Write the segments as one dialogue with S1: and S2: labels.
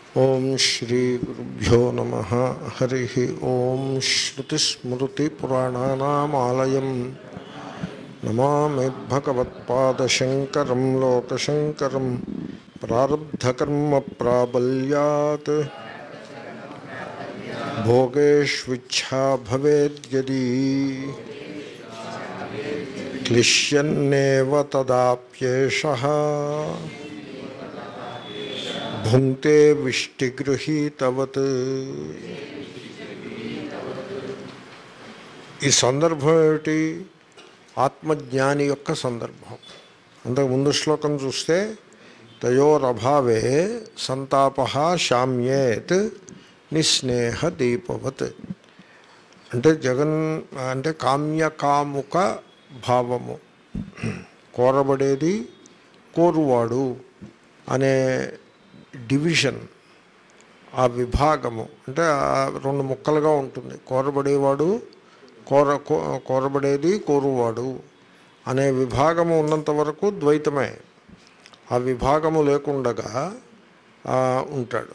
S1: ఓం శ్రీ గురుభ్యో నమ హరి ఓం శ్రుతిస్మృతిపురాణానామాలయం నమామి భగవత్పాదశంకరం లోకశంకరం ప్రారబ్ధకర్మ ప్రాబల్యాత్ భోగేష్విచ్ఛా భవేద్యది క్లిశ్యన్నేవ తదాప్యేష భుంక్తే విష్టిగృహీతవత్ ఈ సందర్భం ఏమిటి ఆత్మజ్ఞాని యొక్క సందర్భం అంతకు ముందు శ్లోకం చూస్తే తయోరభావే సంతాప శామ్యేత్ నిస్నేహ దీపవత్ అంటే జగన్ అంటే కామ్యకాముక భావము కోరబడేది కోరువాడు అనే డివిజన్ ఆ విభాగము అంటే ఆ రెండు ముక్కలుగా ఉంటుంది కోరబడేవాడు కోర కో- కోరబడేది కోరువాడు అనే విభాగము ఉన్నంత వరకు ద్వైతమే ఆ విభాగము లేకుండగా ఆ, ఉంటాడు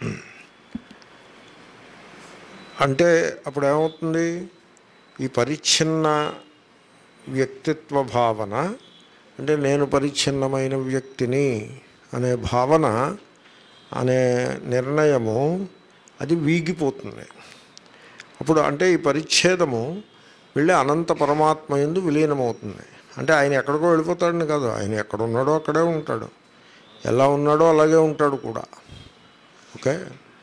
S1: అంటే అప్పుడు ఏమవుతుంది ఈ పరిచ్ఛిన్న వ్యక్తిత్వ భావన అంటే నేను పరిచ్ఛిన్నమైన వ్యక్తిని అనే భావన అనే నిర్ణయము అది వీగిపోతుంది అప్పుడు అంటే ఈ పరిచ్ఛేదము వెళ్ళి అనంత పరమాత్మ ఎందు విలీనమవుతుంది అంటే ఆయన ఎక్కడికో వెళ్ళిపోతాడని కాదు ఆయన ఎక్కడ ఉన్నాడో అక్కడే ఉంటాడు ఎలా ఉన్నాడో అలాగే ఉంటాడు కూడా ఓకే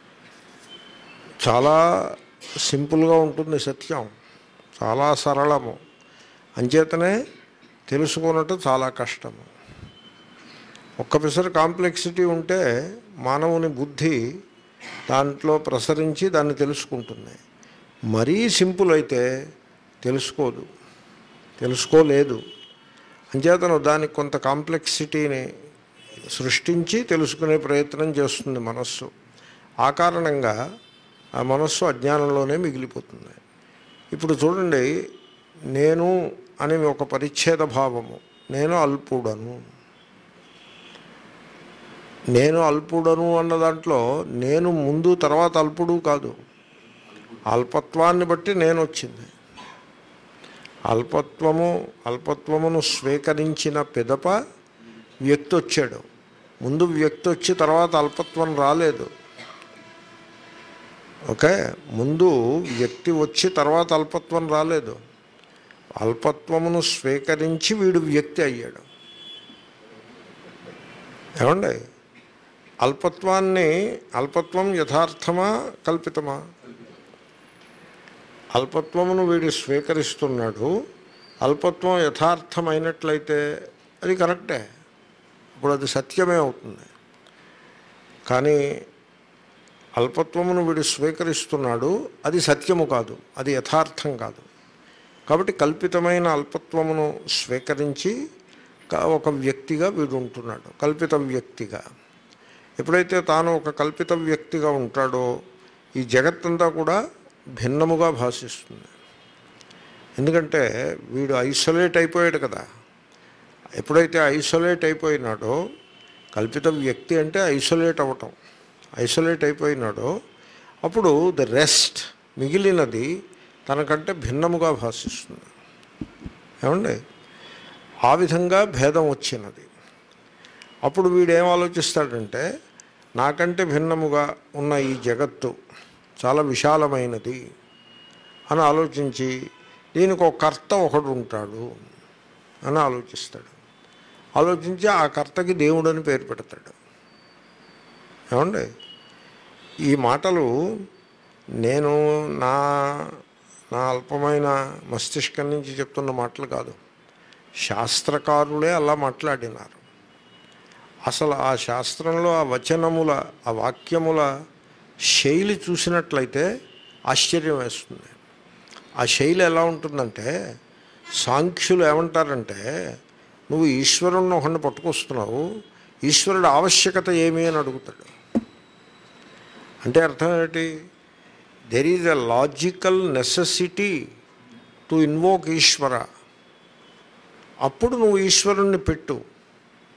S1: చాలా సింపుల్గా ఉంటుంది సత్యం చాలా సరళము అంచేతనే తెలుసుకున్నట్టు చాలా కష్టము ఒక్క పిసరు కాంప్లెక్సిటీ ఉంటే మానవుని బుద్ధి దాంట్లో ప్రసరించి దాన్ని తెలుసుకుంటుంది మరీ సింపుల్ అయితే తెలుసుకోదు తెలుసుకోలేదు అంచేతను దానికి కొంత కాంప్లెక్సిటీని సృష్టించి తెలుసుకునే ప్రయత్నం చేస్తుంది మనస్సు ఆ కారణంగా ఆ మనస్సు అజ్ఞానంలోనే మిగిలిపోతుంది ఇప్పుడు చూడండి నేను అని ఒక పరిచ్ఛేద భావము నేను అల్పుడను నేను అల్పుడను అన్న దాంట్లో నేను ముందు తర్వాత అల్పుడు కాదు అల్పత్వాన్ని బట్టి నేను వచ్చింది అల్పత్వము అల్పత్వమును స్వీకరించిన పిదప వ్యక్తి వచ్చాడు ముందు వ్యక్తి వచ్చి తర్వాత అల్పత్వం రాలేదు ఓకే ముందు వ్యక్తి వచ్చి తర్వాత అల్పత్వం రాలేదు అల్పత్వమును స్వీకరించి వీడు వ్యక్తి అయ్యాడు ఏమండి అల్పత్వాన్ని అల్పత్వం యథార్థమా కల్పితమా అల్పత్వమును వీడు స్వీకరిస్తున్నాడు అల్పత్వం యథార్థమైనట్లయితే అది కరెక్టే ఇప్పుడు అది సత్యమే అవుతుంది కానీ అల్పత్వమును వీడు స్వీకరిస్తున్నాడు అది సత్యము కాదు అది యథార్థం కాదు కాబట్టి కల్పితమైన అల్పత్వమును స్వీకరించి క- ఒక వ్యక్తిగా వీడు ఉంటున్నాడు కల్పిత వ్యక్తిగా ఎప్పుడైతే తాను ఒక కల్పిత వ్యక్తిగా ఉంటాడో ఈ జగత్తంతా కూడా భిన్నముగా భాషిస్తుంది ఎందుకంటే వీడు ఐసోలేట్ అయిపోయాడు కదా ఎప్పుడైతే ఐసోలేట్ అయిపోయినాడో కల్పిత వ్యక్తి అంటే ఐసోలేట్ అవ్వటం ఐసోలేట్ అయిపోయినాడో అప్పుడు ద రెస్ట్ మిగిలినది తనకంటే భిన్నముగా భాషిస్తుంది ఏమండి ఆ విధంగా భేదం వచ్చినది అప్పుడు వీడేం ఆలోచిస్తాడంటే నాకంటే భిన్నముగా ఉన్న ఈ జగత్తు చాలా విశాలమైనది అని ఆలోచించి దీనికి ఒక కర్త ఒకడు ఉంటాడు అని ఆలోచిస్తాడు ఆలోచించి ఆ కర్తకి దేవుడు అని పేరు పెడతాడు ఏమండి ఈ మాటలు నేను నా నా అల్పమైన మస్తిష్కం నుంచి చెప్తున్న మాటలు కాదు శాస్త్రకారులే అలా మాట్లాడినారు అసలు ఆ శాస్త్రంలో ఆ వచనముల ఆ వాక్యముల శైలి చూసినట్లయితే ఆశ్చర్యం వేస్తుంది ఆ శైలి ఎలా ఉంటుందంటే సాంఖ్యులు ఏమంటారంటే నువ్వు ఈశ్వరుణ్ణి ఒకరిని పట్టుకొస్తున్నావు ఈశ్వరుడు ఆవశ్యకత ఏమి అని అడుగుతాడు అంటే అర్థం ఏంటి there is a logical necessity to invoke Ishwara అప్పుడు నువ్వు ఈశ్వరుణ్ణి పెట్టు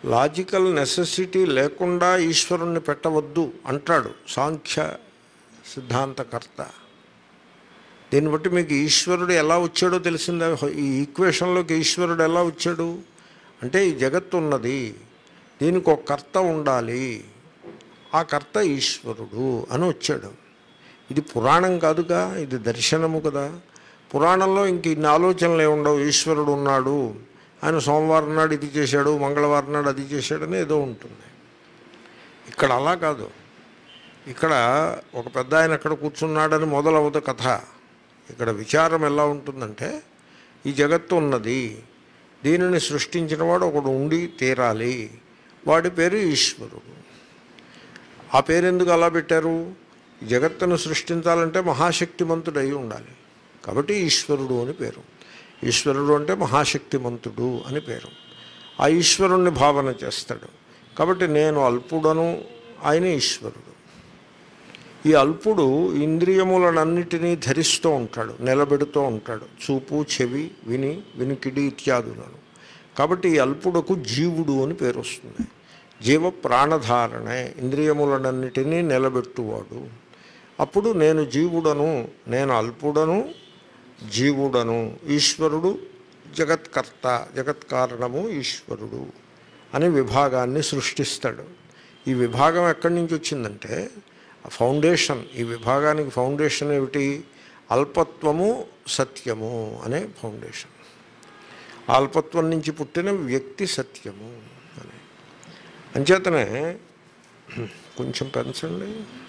S1: లాజికల్ నెసెసిటీ లేకుండా ఈశ్వరుణ్ణి పెట్టవద్దు అంటాడు సాంఖ్య సిద్ధాంతకర్త దీన్ని బట్టి మీకు ఈశ్వరుడు ఎలా వచ్చాడో తెలిసిందా ఈ ఈక్వేషన్లోకి ఈశ్వరుడు ఎలా వచ్చాడు అంటే ఈ జగత్తు ఉన్నది దీనికి ఒక కర్త ఉండాలి ఆ కర్త ఈశ్వరుడు అని వచ్చాడు ఇది పురాణం కాదుగా ఇది దర్శనము కదా పురాణంలో ఇంక ఇన్ని ఆలోచనలు ఏమి ఉండవు ఈశ్వరుడు ఉన్నాడు ఆయన సోమవారం నాడు ఇది చేశాడు మంగళవారం నాడు అది చేశాడని ఏదో ఉంటుంది ఇక్కడ అలా కాదు ఇక్కడ ఒక పెద్ద ఆయన అక్కడ కూర్చున్నాడని మొదలవదు కథ ఇక్కడ విచారం ఎలా ఉంటుందంటే ఈ జగత్తు ఉన్నది దీనిని సృష్టించిన వాడు ఒకడు ఉండి తీరాలి వాడి పేరు ఈశ్వరుడు ఆ పేరు ఎందుకు అలా పెట్టారు ఈ జగత్తును సృష్టించాలంటే మహాశక్తిమంతుడై ఉండాలి కాబట్టి ఈశ్వరుడు అని పేరు ఈశ్వరుడు అంటే మహాశక్తిమంతుడు అని పేరు ఆ ఈశ్వరుణ్ణి భావన చేస్తాడు కాబట్టి నేను అల్పుడను ఆయన ఈశ్వరుడు ఈ అల్పుడు ఇంద్రియములనన్నిటినీ ధరిస్తూ ఉంటాడు నిలబెడుతూ ఉంటాడు చూపు చెవి విని వినికిడి ఇత్యాదులను కాబట్టి ఈ అల్పుడకు జీవుడు అని పేరు వస్తుంది జీవ ప్రాణధారణే ఇంద్రియములనన్నిటినీ నిలబెట్టువాడు అప్పుడు నేను జీవుడను నేను అల్పుడను జీవుడను ఈశ్వరుడు జగత్కర్త జగత్కారణము ఈశ్వరుడు అనే విభాగాన్ని సృష్టిస్తాడు ఈ విభాగం ఎక్కడి నుంచి వచ్చిందంటే ఫౌండేషన్ ఈ విభాగానికి ఫౌండేషన్ ఏమిటి అల్పత్వము సత్యము అనే ఫౌండేషన్ ఆ అల్పత్వం నుంచి పుట్టిన వ్యక్తి సత్యము అని అంచేతనే కొంచెం పెంచండి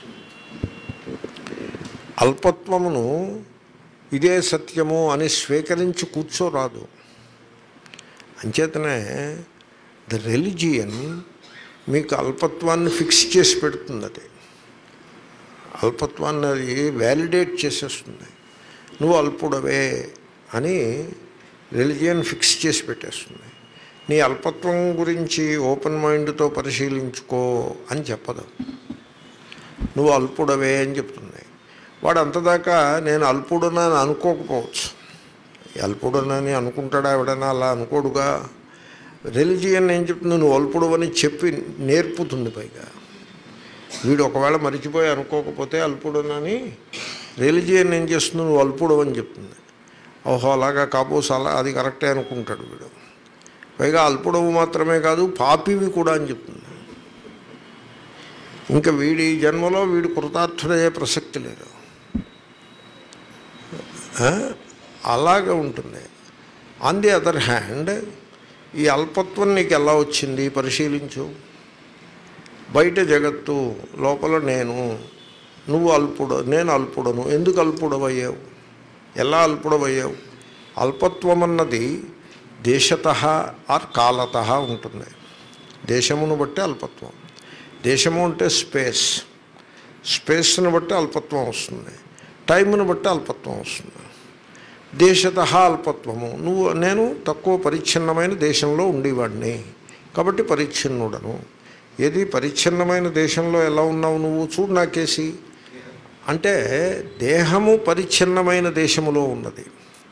S1: అల్పత్వమును ఇదే సత్యము అని స్వీకరించి కూర్చోరాదు అంచేతనే ద రెలిజియన్ మీకు అల్పత్వాన్ని ఫిక్స్ చేసి పెడుతుంది అది అల్పత్వాన్ని అది వ్యాలిడేట్ చేసేస్తుంది నువ్వు అల్పుడవే అని రిలిజియన్ ఫిక్స్ చేసి పెట్టేస్తుంది నీ అల్పత్వం గురించి ఓపెన్ మైండ్తో పరిశీలించుకో అని చెప్పదు నువ్వు అల్పుడవే అని చెప్తుంది వాడు అంతదాకా నేను అల్పుడనని అనుకోకపోవచ్చు అల్పుడనని అనుకుంటాడా ఎవడన్నా అలా అనుకోడుగా రిలిజియన్ ఏం చెప్తుంది నువ్వు అల్పుడు అని చెప్పి నేర్పుతుంది పైగా వీడు ఒకవేళ మరిచిపోయి అనుకోకపోతే అల్పుడునని రిలిజియన్ ఏం చేస్తుంది నువ్వు అల్పుడు అని చెప్తుంది ఓహో అలాగా కాబోస్ అలా అది కరెక్టే అనుకుంటాడు వీడు పైగా అల్పుడవు మాత్రమే కాదు పాపివి కూడా అని చెప్తుంది ఇంకా వీడి జన్మలో వీడు కృతార్థుడయ్యే ప్రసక్తి లేదు ఆ? అలాగే ఉంటుంది ఆన్ ది అదర్ హ్యాండ్ ఈ అల్పత్వం నీకు ఎలా వచ్చింది పరిశీలించు బయట జగత్తు లోపల నేను నువ్వు అల్పుడు నేను అల్పుడను ఎందుకు అల్పుడవయ్యావు ఎలా అల్పుడవయ్యావు అల్పత్వం అన్నది దేశత ఆర్ కాలత ఉంటుంది దేశమును బట్టి అల్పత్వం దేశము అంటే స్పేస్ స్పేస్ను బట్టి అల్పత్వం వస్తుంది టైంను బట్టి అల్పత్వం వస్తుంది దేశత అల్పత్వము నువ్వు నేను తక్కువ పరిచ్ఛిన్నమైన దేశంలో ఉండేవాడిని కాబట్టి పరిచ్ఛిన్నుడను ఏది పరిచ్ఛిన్నమైన దేశంలో ఎలా ఉన్నావు నువ్వు చూడు నాకేసి అంటే దేహము పరిచ్ఛిన్నమైన దేశములో ఉన్నది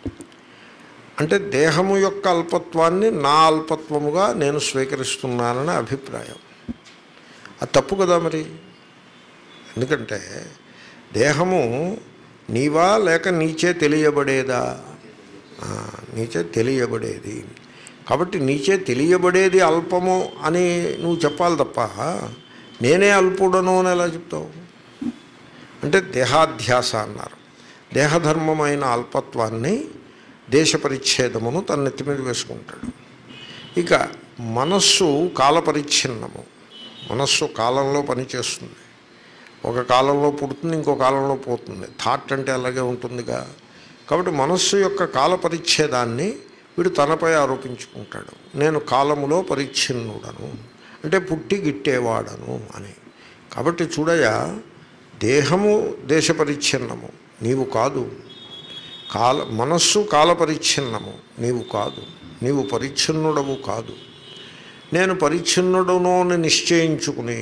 S1: అంటే దేహము యొక్క అల్పత్వాన్ని నా అల్పత్వముగా నేను స్వీకరిస్తున్నానని అభిప్రాయం అది తప్పు కదా మరి ఎందుకంటే దేహము నీవా లేక నీచే తెలియబడేదా ఆ, నీచే తెలియబడేది కాబట్టి నీచే తెలియబడేది అల్పము అని నువ్వు చెప్పాలి తప్ప నేనే అల్పుడను అని ఎలా చెప్తావు అంటే దేహాధ్యాస అన్నారు దేహధర్మమైన అల్పత్వాన్ని దేశ పరిచ్ఛేదమును తన నెత్తి మీద వేసుకుంటాడు ఇక మనస్సు కాలపరిచ్ఛిన్నము మనస్సు కాలంలో పనిచేస్తుంది ఒక కాలంలో పుడుతుంది ఇంకో కాలంలో పోతుంది థాట్ అంటే అలాగే ఉంటుందిగా కాబట్టి మనస్సు యొక్క కాల పరిచ్ఛేదాన్ని వీడు తనపై ఆరోపించుకుంటాడు నేను కాలములో పరిచ్ఛిన్నుడను అంటే పుట్టి గిట్టేవాడను అని కాబట్టి చూడయా దేహము దేశ పరిచ్ఛిన్నము నీవు కాదు కాల మనస్సు కాల పరిచ్ఛిన్నము నీవు కాదు నీవు పరిచ్ఛిన్నుడవు కాదు నేను పరిచ్ఛిన్నుడను అని నిశ్చయించుకుని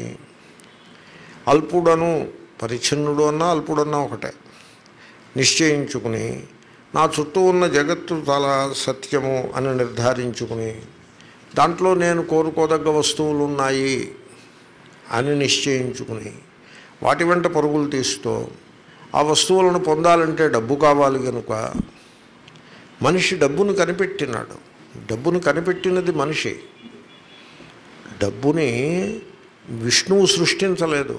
S1: అల్పుడను పరిచ్ఛిన్నుడు అన్నా అల్పుడన్నా ఒకటే నిశ్చయించుకుని నా చుట్టూ ఉన్న జగత్తు చాలా సత్యము అని నిర్ధారించుకుని దాంట్లో నేను కోరుకోదగ్గ వస్తువులు ఉన్నాయి అని నిశ్చయించుకుని వాటి వెంట పరుగులు తీస్తూ ఆ వస్తువులను పొందాలంటే డబ్బు కావాలి కనుక మనిషి డబ్బును కనిపెట్టినాడు డబ్బును కనిపెట్టినది మనిషి డబ్బుని విష్ణువు సృష్టించలేదు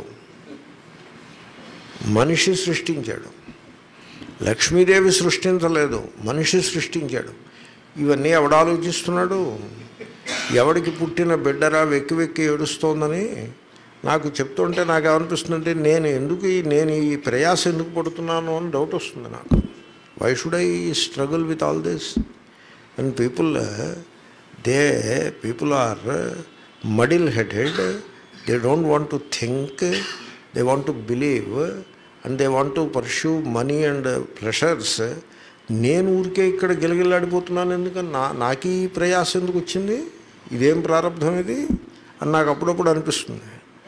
S1: మనిషి సృష్టించాడు లక్ష్మీదేవి సృష్టించలేదు మనిషి సృష్టించాడు ఇవన్నీ ఎవడు ఆలోచిస్తున్నాడు ఎవడికి పుట్టిన బిడ్డరా వెక్కి వెక్కి ఏడుస్తోందని నాకు చెప్తుంటే నాకు ఏమనిపిస్తుందంటే నేను ఎందుకు ఈ నేను ఈ ప్రయాస ఎందుకు పడుతున్నాను అని డౌట్ వస్తుంది నాకు why should I struggle with all this and people they people are muddle headed they don't want to think they want to believe and they want to pursue money and pressures నేను ఊరికే ఇక్కడ గిలగిల్లాడిపోతున్నాను ఎందుకని నా నాకు ఈ ప్రయాస ఎందుకు వచ్చింది ఇదేం ప్రారంభం ఇది అని నాకు అప్పుడప్పుడు అనిపిస్తుంది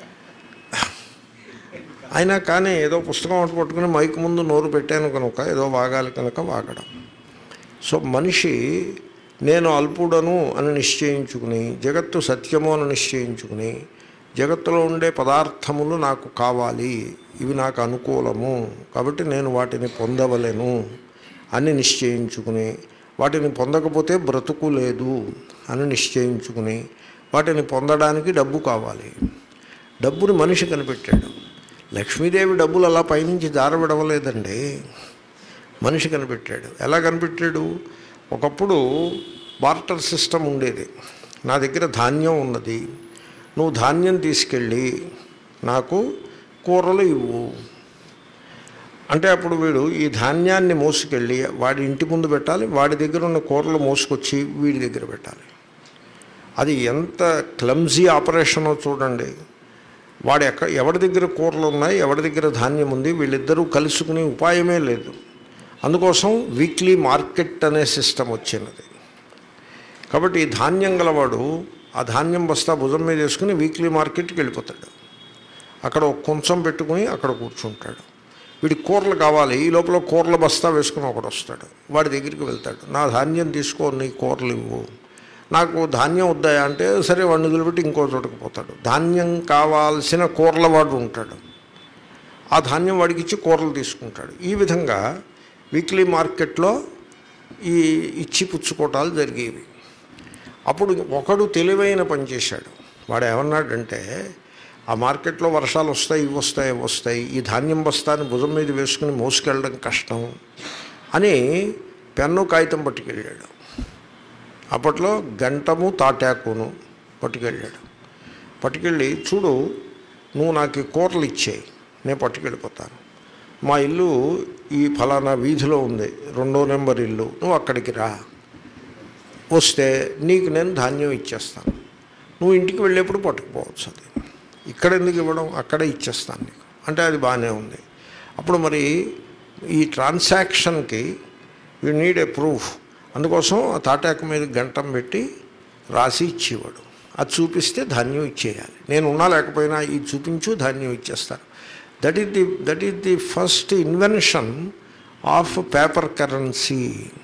S1: అయినా కానీ ఏదో పుస్తకం ఒకటి పట్టుకుని మైక్ ముందు నోరు పెట్టాను కనుక ఏదో వాగాలి కనుక వాగడం సో మనిషి నేను అల్పుడను అని నిశ్చయించుకుని జగత్తు సత్యము అని నిశ్చయించుకుని జగత్తులో ఉండే పదార్థములు నాకు కావాలి ఇవి నాకు అనుకూలము కాబట్టి నేను వాటిని పొందవలేను అని నిశ్చయించుకుని వాటిని పొందకపోతే బ్రతుకు లేదు అని నిశ్చయించుకుని వాటిని పొందడానికి డబ్బు కావాలి డబ్బుని మనిషి కనిపెట్టాడు లక్ష్మీదేవి డబ్బులు అలా పైనుంచి జారబడవలేదండి మనిషి కనిపెట్టాడు ఎలా కనిపెట్టాడు ఒకప్పుడు బార్టర్ సిస్టమ్ ఉండేది నా దగ్గర ధాన్యం ఉన్నది నువ్వు ధాన్యం తీసుకెళ్ళి నాకు కూరలు ఇవ్వు అంటే అప్పుడు వీడు ఈ ధాన్యాన్ని మోసుకెళ్ళి వాడి ఇంటి ముందు పెట్టాలి వాడి దగ్గర ఉన్న కూరలు మోసుకొచ్చి వీడి దగ్గర పెట్టాలి అది ఎంత క్లమ్జీ ఆపరేషనో చూడండి వాడు ఎక్క ఎవరి దగ్గర కూరలు ఉన్నాయి ఎవరి దగ్గర ధాన్యం ఉంది వీళ్ళిద్దరూ కలుసుకునే ఉపాయమే లేదు అందుకోసం వీక్లీ మార్కెట్ అనే సిస్టమ్ వచ్చినది కాబట్టి ఈ ధాన్యం గలవాడు ఆ ధాన్యం బస్తా భుజం మీద వేసుకుని వీక్లీ మార్కెట్కి వెళ్ళిపోతాడు అక్కడ ఒక కొంచెం పెట్టుకుని అక్కడ కూర్చుంటాడు వీడి కూరలు కావాలి ఈ లోపల కూరల బస్తా వేసుకుని ఒకడు వస్తాడు వాడి దగ్గరికి వెళ్తాడు నా ధాన్యం తీసుకో నీ కూరలు ఇవ్వు నాకు ధాన్యం వద్దాయా అంటే సరే వాడిని వదిలిపెట్టి ఇంకో చోటుకు పోతాడు ధాన్యం కావాల్సిన కూరల వాడు ఉంటాడు ఆ ధాన్యం వాడికి ఇచ్చి కూరలు తీసుకుంటాడు ఈ విధంగా వీక్లీ మార్కెట్లో ఈ ఇచ్చి పుచ్చుకోవటాలు జరిగేవి అప్పుడు ఒకడు తెలివైన పని చేశాడు వాడు ఏమన్నాడంటే ఆ మార్కెట్లో వర్షాలు వస్తాయి ఇవి వస్తాయి ఇవి వస్తాయి ఈ ధాన్యం బస్తాన్ని భుజం మీద వేసుకుని మోసుకెళ్ళడం కష్టం అని పెన్ను కాగితం పట్టుకెళ్ళాడు అప్పట్లో గంటము తాటాకును పట్టుకెళ్ళాడు పట్టుకెళ్ళి చూడు నువ్వు నాకు ఈ కూరలు ఇచ్చేయి నేను పట్టుకెళ్ళిపోతాను మా ఇల్లు ఈ ఫలానా వీధిలో ఉంది రెండో నెంబర్ ఇల్లు నువ్వు అక్కడికి రా వస్తే నీకు నేను ధాన్యం ఇచ్చేస్తాను నువ్వు ఇంటికి వెళ్ళేప్పుడు పట్టుకుపోవచ్చు అది ఇక్కడ ఎందుకు ఇవ్వడం అక్కడే ఇచ్చేస్తాను నీకు అంటే అది బాగానే ఉంది అప్పుడు మరి ఈ ట్రాన్సాక్షన్కి యూ నీడ్ ఏ ప్రూఫ్ అందుకోసం ఆ తాటాకు మీద గంటం పెట్టి రాసి ఇచ్చేవాడు అది చూపిస్తే ధాన్యం ఇచ్చేయాలి నేను ఉన్నా లేకపోయినా ఇది చూపించు ధాన్యం ఇచ్చేస్తారు that is the that is the first invention of paper currency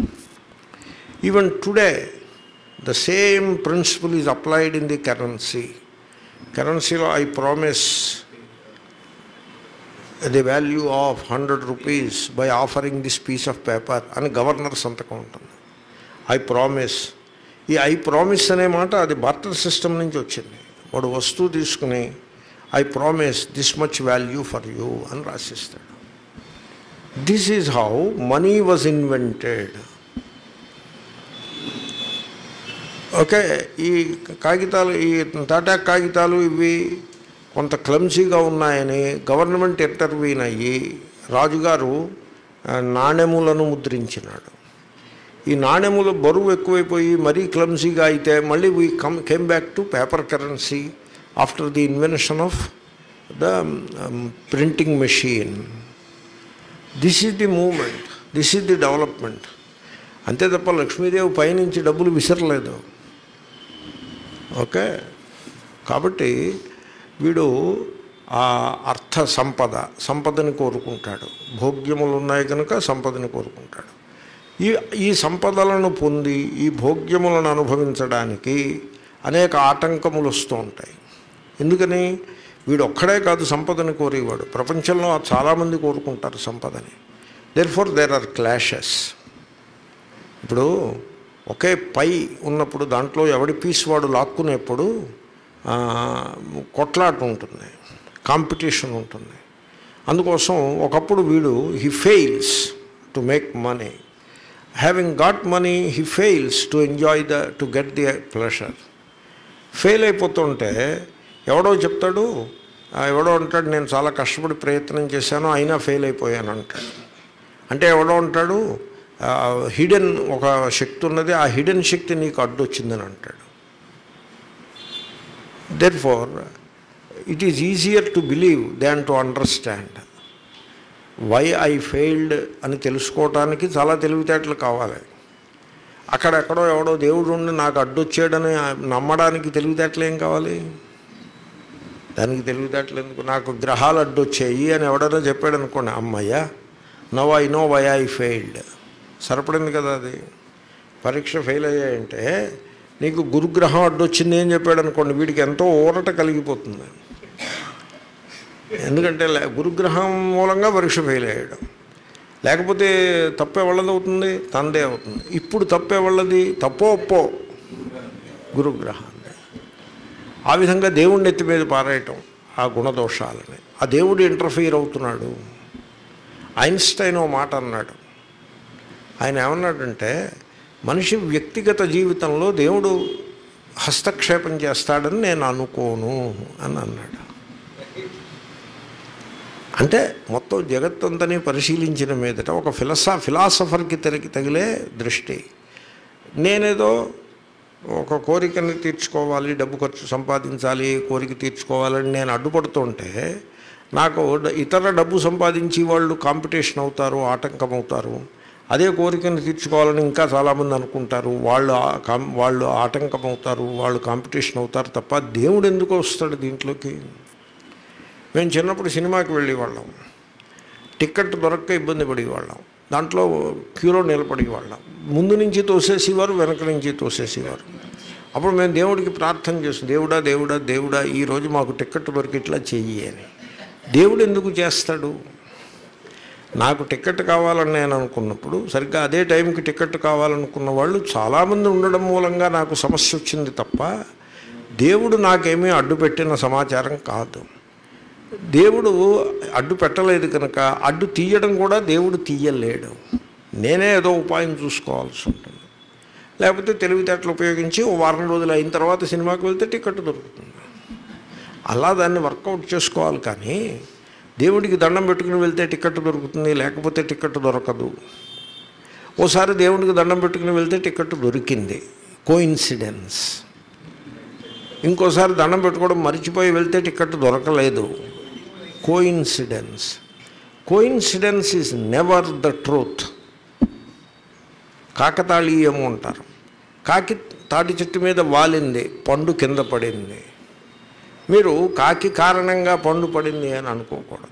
S1: even today the same principle is applied in the currency కరెన్సీలో I promise the value of hundred rupees by offering this piece of paper అని governor సంతకం ఉంటుంది I promise ఈ I promise అనే మాట అది barter system నుంచి వచ్చింది వాడు వస్తువు తీసుకుని I promise this much value for you అని రాసిస్తాడు this is how money was invented okay ఈ కాగితాలు ఈ టాటా కాగితాలు ఇవి కొంత క్లమ్సీగా ఉన్నాయని గవర్నమెంట్ ఇంటర్వ్యూన్ అయ్యి రాజుగారు ఆ, నాణెములను ముద్రించినాడు ఈ నాణెములు బరువు ఎక్కువైపోయి మరీ క్లమ్సీగా అయితే మళ్ళీ we come came back to paper currency after the invention of the printing machine this is the moment this is the development అంతే తప్ప లక్ష్మీదేవి పైనుంచి డబ్బులు విసరలేదు ఓకే కాబట్టి వీడు ఆ అర్థ సంపద సంపదని కోరుకుంటాడు భోగ్యములు ఉన్నాయి కనుక సంపదని కోరుకుంటాడు ఈ ఈ సంపదలను పొంది ఈ భోగ్యములను అనుభవించడానికి అనేక ఆటంకములు వస్తూ ఉంటాయి ఎందుకని వీడు ఒక్కడే కాదు సంపదని కోరేవాడు ప్రపంచంలో చాలామంది కోరుకుంటారు సంపదని therefore there are clashes ఇప్పుడు ఒకే పై ఉన్నప్పుడు దాంట్లో ఎవడి పీస్ వాడు లాక్కునేప్పుడు ఆ, కొట్లాట ఉంటుంది కాంపిటీషన్ ఉంటుంది అందుకోసం ఒకప్పుడు వీడు he fails to make money having got money he fails to enjoy the to get the pleasure fail అయిపోతుంటే ఎవడో చెప్తాడు ఆ, ఎవడో అంటాడు నేను చాలా కష్టపడి ప్రయత్నం చేశాను అయినా ఫెయిల్ అయిపోయాను అంటాడు అంటే ఎవడో అంటాడు హిడెన్ ఒక శక్తి ఉన్నది ఆ హిడెన్ శక్తి నీకు అడ్డొచ్చిందని అంటాడు therefore it is easier to believe than to understand why I failed అని తెలుసుకోవటానికి చాలా తెలివితేటలు కావాలి అక్కడెక్కడో ఎవడో దేవుడు ఉండి నాకు అడ్డొచ్చాడని నమ్మడానికి తెలివితేటలు ఏం కావాలి దానికి తెలివితేటలు ఎందుకు నాకు గ్రహాలు అడ్డొచ్చాయి అని ఎవడైనా చెప్పాడు అనుకోండి అమ్మయ్య no I know why I failed సరిపడింది కదా అది పరీక్ష ఫెయిల్ అయ్యాయంటే నీకు గురుగ్రహం అడ్డొచ్చింది అని చెప్పాడు అనుకోండి వీడికి ఎంతో ఊరట కలిగిపోతుంది ఎందుకంటే లే- గురుగ్రహం మూలంగా పరీక్ష ఫెయిల్ అయ్యాడు లేకపోతే తప్పు ఎవళ్ళది అవుతుంది తందే అవుతుంది ఇప్పుడు తప్పు ఎవళ్ళది తప్పో ఒప్పో గురుగ్రహం ఆ విధంగా దేవుణ్ణి ఎత్తి మీద పారేయటం ఆ గుణదోషాలని ఆ దేవుడు ఇంటర్ఫీర్ అవుతున్నాడు ఐన్స్టైన్ ఓ మాట అన్నాడు ఆయన ఏమన్నాడంటే మనిషి వ్యక్తిగత జీవితంలో దేవుడు హస్తక్షేపం చేస్తాడని నేను అనుకోను అని అన్నాడు అంటే మొత్తం జగత్తంతని పరిశీలించిన మీదట ఒక ఫిలసా ఫిలాసఫర్కి తగిలి తగిలే దృష్టి నేనేదో ఒక కోరికని తీర్చుకోవాలి డబ్బు ఖర్చు సంపాదించాలి కోరిక తీర్చుకోవాలని నేను అడ్డుపడుతుంటే నాకు డ- ఇతర డబ్బు సంపాదించి వాళ్ళు కాంపిటీషన్ అవుతారు ఆటంకం అవుతారు అదే కోరికను తీర్చుకోవాలని ఇంకా చాలామంది అనుకుంటారు వాళ్ళు ఆ- కాం- వాళ్ళు ఆటంకం అవుతారు వాళ్ళు కాంపిటీషన్ అవుతారు తప్ప దేవుడు ఎందుకు వస్తాడు దీంట్లోకి మేము చిన్నప్పుడు సినిమాకి వెళ్ళేవాళ్ళం టికెట్ దొరక్క ఇబ్బంది పడేవాళ్ళం దాంట్లో క్యూలో నిలబడేవాళ్ళం ముందు నుంచి తోసేసేవారు వెనక నుంచి తోసేసేవారు అప్పుడు మేము దేవుడికి ప్రార్థన చేస్తాం దేవుడా దేవుడా దేవుడా ఈరోజు మాకు టికెట్ దొరికి ఇట్లా చెయ్యి అని దేవుడు ఎందుకు చేస్తాడు నాకు టికెట్ కావాలని నేను అనుకున్నప్పుడు సరిగ్గా అదే టైంకి టికెట్ కావాలనుకున్న వాళ్ళు చాలామంది ఉండడం మూలంగా నాకు సమస్య వచ్చింది తప్ప దేవుడు నాకేమీ అడ్డు పెట్టిన సమాచారం కాదు దేవుడు అడ్డు పెట్టలేదు కనుక అడ్డు తీయడం కూడా దేవుడు తీయలేడు నేనే ఏదో ఉపాయం చూసుకోవాల్సి ఉంటుంది లేకపోతే తెలివితేటలు ఉపయోగించి ఓ వారం రోజులు అయిన తర్వాత సినిమాకి వెళ్తే టికెట్ దొరుకుతుంది అలా దాన్ని వర్కౌట్ చేసుకోవాలి కానీ దేవుడికి దండం పెట్టుకుని వెళ్తే టికెట్ దొరుకుతుంది లేకపోతే టికెట్ దొరకదు ఓసారి దేవుడికి దండం పెట్టుకుని వెళ్తే టికెట్ దొరికింది కోయిన్సిడెన్స్ ఇంకోసారి దండం పెట్టుకోవడం మర్చిపోయి వెళ్తే టికెట్ దొరకలేదు coincidence coincidence is never the truth కాకతాళీయము అంటారు కాకి తాటి చెట్టు మీద వాలింది పండు కింద పడింది మీరు కాకి కారణంగా పండు పడింది అని అనుకోకూడదు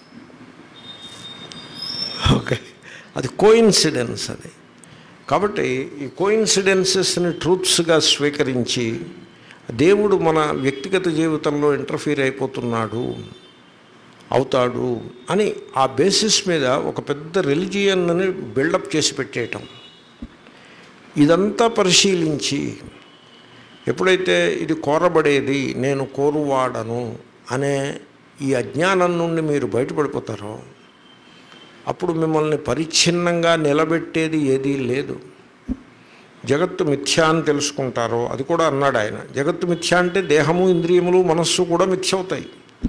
S1: ఓకే అది కోయిన్సిడెన్స్ అది కాబట్టి ఈ కోయిన్సిడెన్సెస్ని ట్రూత్స్గా స్వీకరించి దేవుడు మన వ్యక్తిగత జీవితంలో ఇంటర్ఫీర్ అయిపోతున్నాడు అవుతాడు అని ఆ బేసిస్ మీద ఒక పెద్ద రిలిజియన్ని బిల్డప్ చేసి పెట్టేయటం ఇదంతా పరిశీలించి ఎప్పుడైతే ఇది కోరబడేది నేను కోరువాడను అనే ఈ అజ్ఞానం నుండి మీరు బయటపడిపోతారో అప్పుడు మిమ్మల్ని పరిచ్ఛిన్నంగా నిలబెట్టేది ఏదీ లేదు జగత్తు మిథ్యా అని తెలుసుకుంటారో అది కూడా అన్నాడు ఆయన జగత్తు మిథ్య అంటే దేహము ఇంద్రియములు మనస్సు కూడా మిథ్య అవుతాయి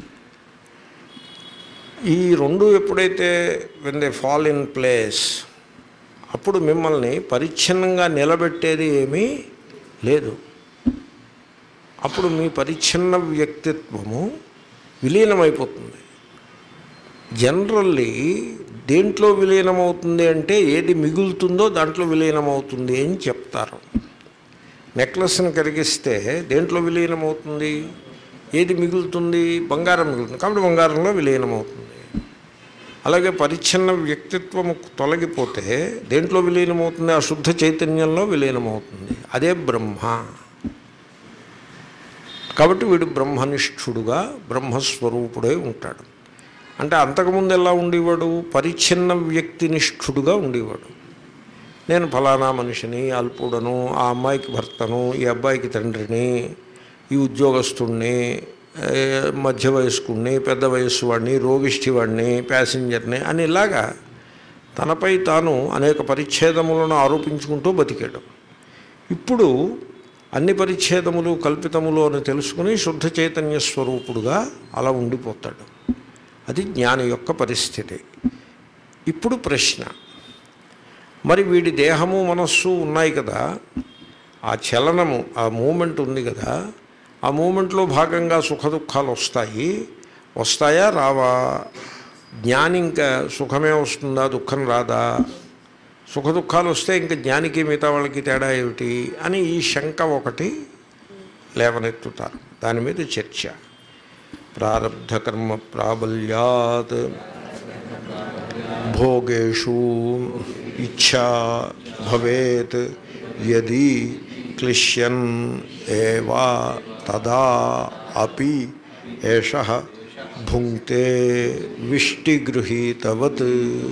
S1: ఈ రెండు ఎప్పుడైతే when they fall in place అప్పుడు మిమ్మల్ని పరిచ్ఛిన్నంగా నిలబెట్టేది ఏమీ లేదు అప్పుడు మీ పరిచ్ఛిన్న వ్యక్తిత్వము విలీనమైపోతుంది జనరల్లీ దేంట్లో విలీనమవుతుంది అంటే ఏది మిగులుతుందో దాంట్లో విలీనమవుతుంది అని చెప్తారు నెక్లెస్ని కరిగిస్తే దేంట్లో విలీనమవుతుంది ఏది మిగులుతుంది బంగారం మిగులుతుంది కాబట్టి బంగారంలో విలీనమవుతుంది అలాగే పరిచ్ఛిన్న వ్యక్తిత్వము తొలగిపోతే దేంట్లో విలీనమవుతుంది ఆ శుద్ధ చైతన్యంలో విలీనమవుతుంది అదే బ్రహ్మ కాబట్టి వీడు బ్రహ్మనిష్ఠుడుగా బ్రహ్మస్వరూపుడై ఉంటాడు అంటే అంతకుముందు ఎలా ఉండేవాడు పరిచ్ఛిన్న వ్యక్తినిష్ఠుడుగా ఉండేవాడు నేను ఫలానా మనిషిని అల్పుడను ఆ అమ్మాయికి భర్తను ఈ అబ్బాయికి తండ్రిని ఈ ఉద్యోగస్తుడిని ఏ, మధ్య వయస్కుడిని పెద్ద వయస్సు వాడిని రోగిష్టి వాడిని ప్యాసింజర్ని అని ఇలాగా తనపై తాను అనేక పరిచ్ఛేదములను ఆరోపించుకుంటూ బతికాడు ఇప్పుడు అన్ని పరిచ్ఛేదములు కల్పితములు అని తెలుసుకుని శుద్ధ చైతన్య స్వరూపుడుగా అలా ఉండిపోతాడు అది జ్ఞాని యొక్క పరిస్థితి ఇప్పుడు ప్రశ్న మరి వీడి దేహము మనస్సు ఉన్నాయి కదా ఆ చలనము ఆ మూమెంట్ ఉంది కదా ఆ మూమెంట్లో భాగంగా సుఖ దుఃఖాలు వస్తాయి వస్తాయా రావా జ్ఞాని ఇంకా సుఖమే వస్తుందా దుఃఖం రాదా సుఖ దుఃఖాలు వస్తే ఇంకా జ్ఞానికి మిగతా వాళ్ళకి తేడా ఏమిటి అని ఈ శంక ఒకటి లేవనెత్తుతారు దాని మీద చర్చ ప్రారబ్ధ కర్మ ప్రాబల్యాత్ భోగేషు ఇచ్ఛా భవేత్ యది క్లిశ్యన్ ఏవా తదా అపి ఏష భుంక్తే విష్టిగృహీతవత్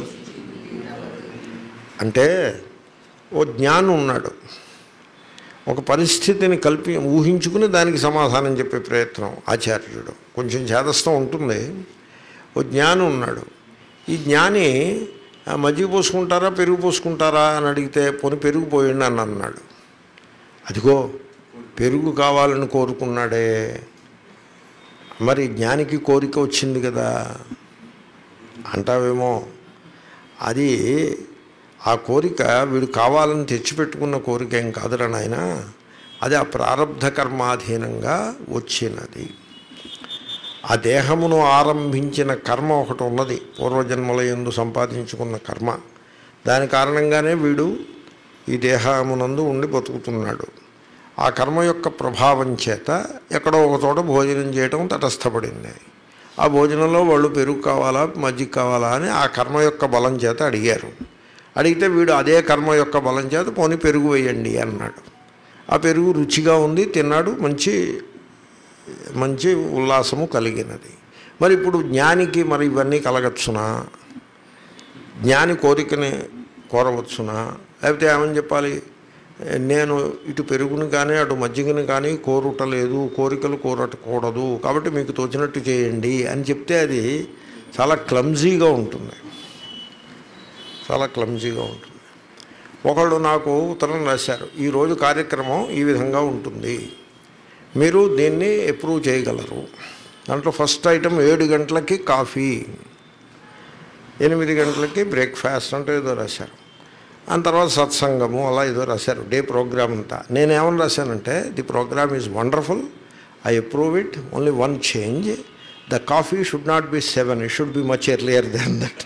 S1: అంటే ఓ జ్ఞానం ఉన్నాడు ఒక పరిస్థితిని కల్పి ఊహించుకుని దానికి సమాధానం చెప్పే ప్రయత్నం ఆచార్యుడు కొంచెం చేదస్థం ఉంటుంది ఓ జ్ఞానం ఉన్నాడు ఈ జ్ఞాని "ఆ, మజ్జిగ పోసుకుంటారా పెరుగు పోసుకుంటారా అని అడిగితే పొని పెరుగు పోయండి అని అన్నాడు అదిగో పెరుగు కావాలని కోరుకున్నాడే మరి జ్ఞానికి కోరిక వచ్చింది కదా అంటావేమో అది ఆ కోరిక వీడు కావాలని తెచ్చిపెట్టుకున్న కోరిక ఏం కాదురా నాయన అది ఆ ప్రారంధ కర్మాధీనంగా వచ్చినది ఆ దేహమును ఆరంభించిన కర్మ ఒకటి ఉన్నది పూర్వజన్మల ఎందు సంపాదించుకున్న కర్మ దాని కారణంగానే వీడు ఈ దేహమునందు ఉండి బతుకుతున్నాడు ఆ కర్మ యొక్క ప్రభావం చేత ఎక్కడో ఒక చోట భోజనం చేయటం తటస్థపడింది ఆ భోజనంలో వాళ్ళు పెరుగు కావాలా మజ్జిగ కావాలా అని ఆ కర్మ యొక్క బలం చేత అడిగారు అడిగితే వీడు అదే కర్మ యొక్క బలం చేత పోనీ పెరుగు వేయండి అన్నాడు ఆ పెరుగు రుచిగా ఉంది తిన్నాడు మంచి మంచి ఉల్లాసము కలిగినది మరి ఇప్పుడు జ్ఞానికి మరి ఇవన్నీ కలగచ్చునా జ్ఞాని కోరికని కోరవచ్చునా లేకపోతే ఏమని చెప్పాలి నేను ఇటు పెరుగుని కానీ అటు మజ్జిగని కానీ కోరుటలేదు కోరికలు కోరటకూడదు కాబట్టి మీకు తోచినట్టు చేయండి అని చెప్తే అది చాలా క్లమ్జీగా ఉంటుంది చాలా క్లమ్జీగా ఉంటుంది ఒకళ్ళు నాకు ఉత్తరం రాశారు ఈరోజు కార్యక్రమం ఈ విధంగా ఉంటుంది మీరు దీన్ని అప్రూవ్ చేయగలరు దాంట్లో ఫస్ట్ ఐటమ్ ఏడు గంటలకి కాఫీ ఎనిమిది గంటలకి బ్రేక్ఫాస్ట్ అంటే ఏదో రాశారు దాని తర్వాత సత్సంగము అలా ఏదో రాశారు డే ప్రోగ్రామ్ అంతా నేనేమని రాశానంటే the program is wonderful I approve it only one change the coffee should not be seven it should be much earlier then that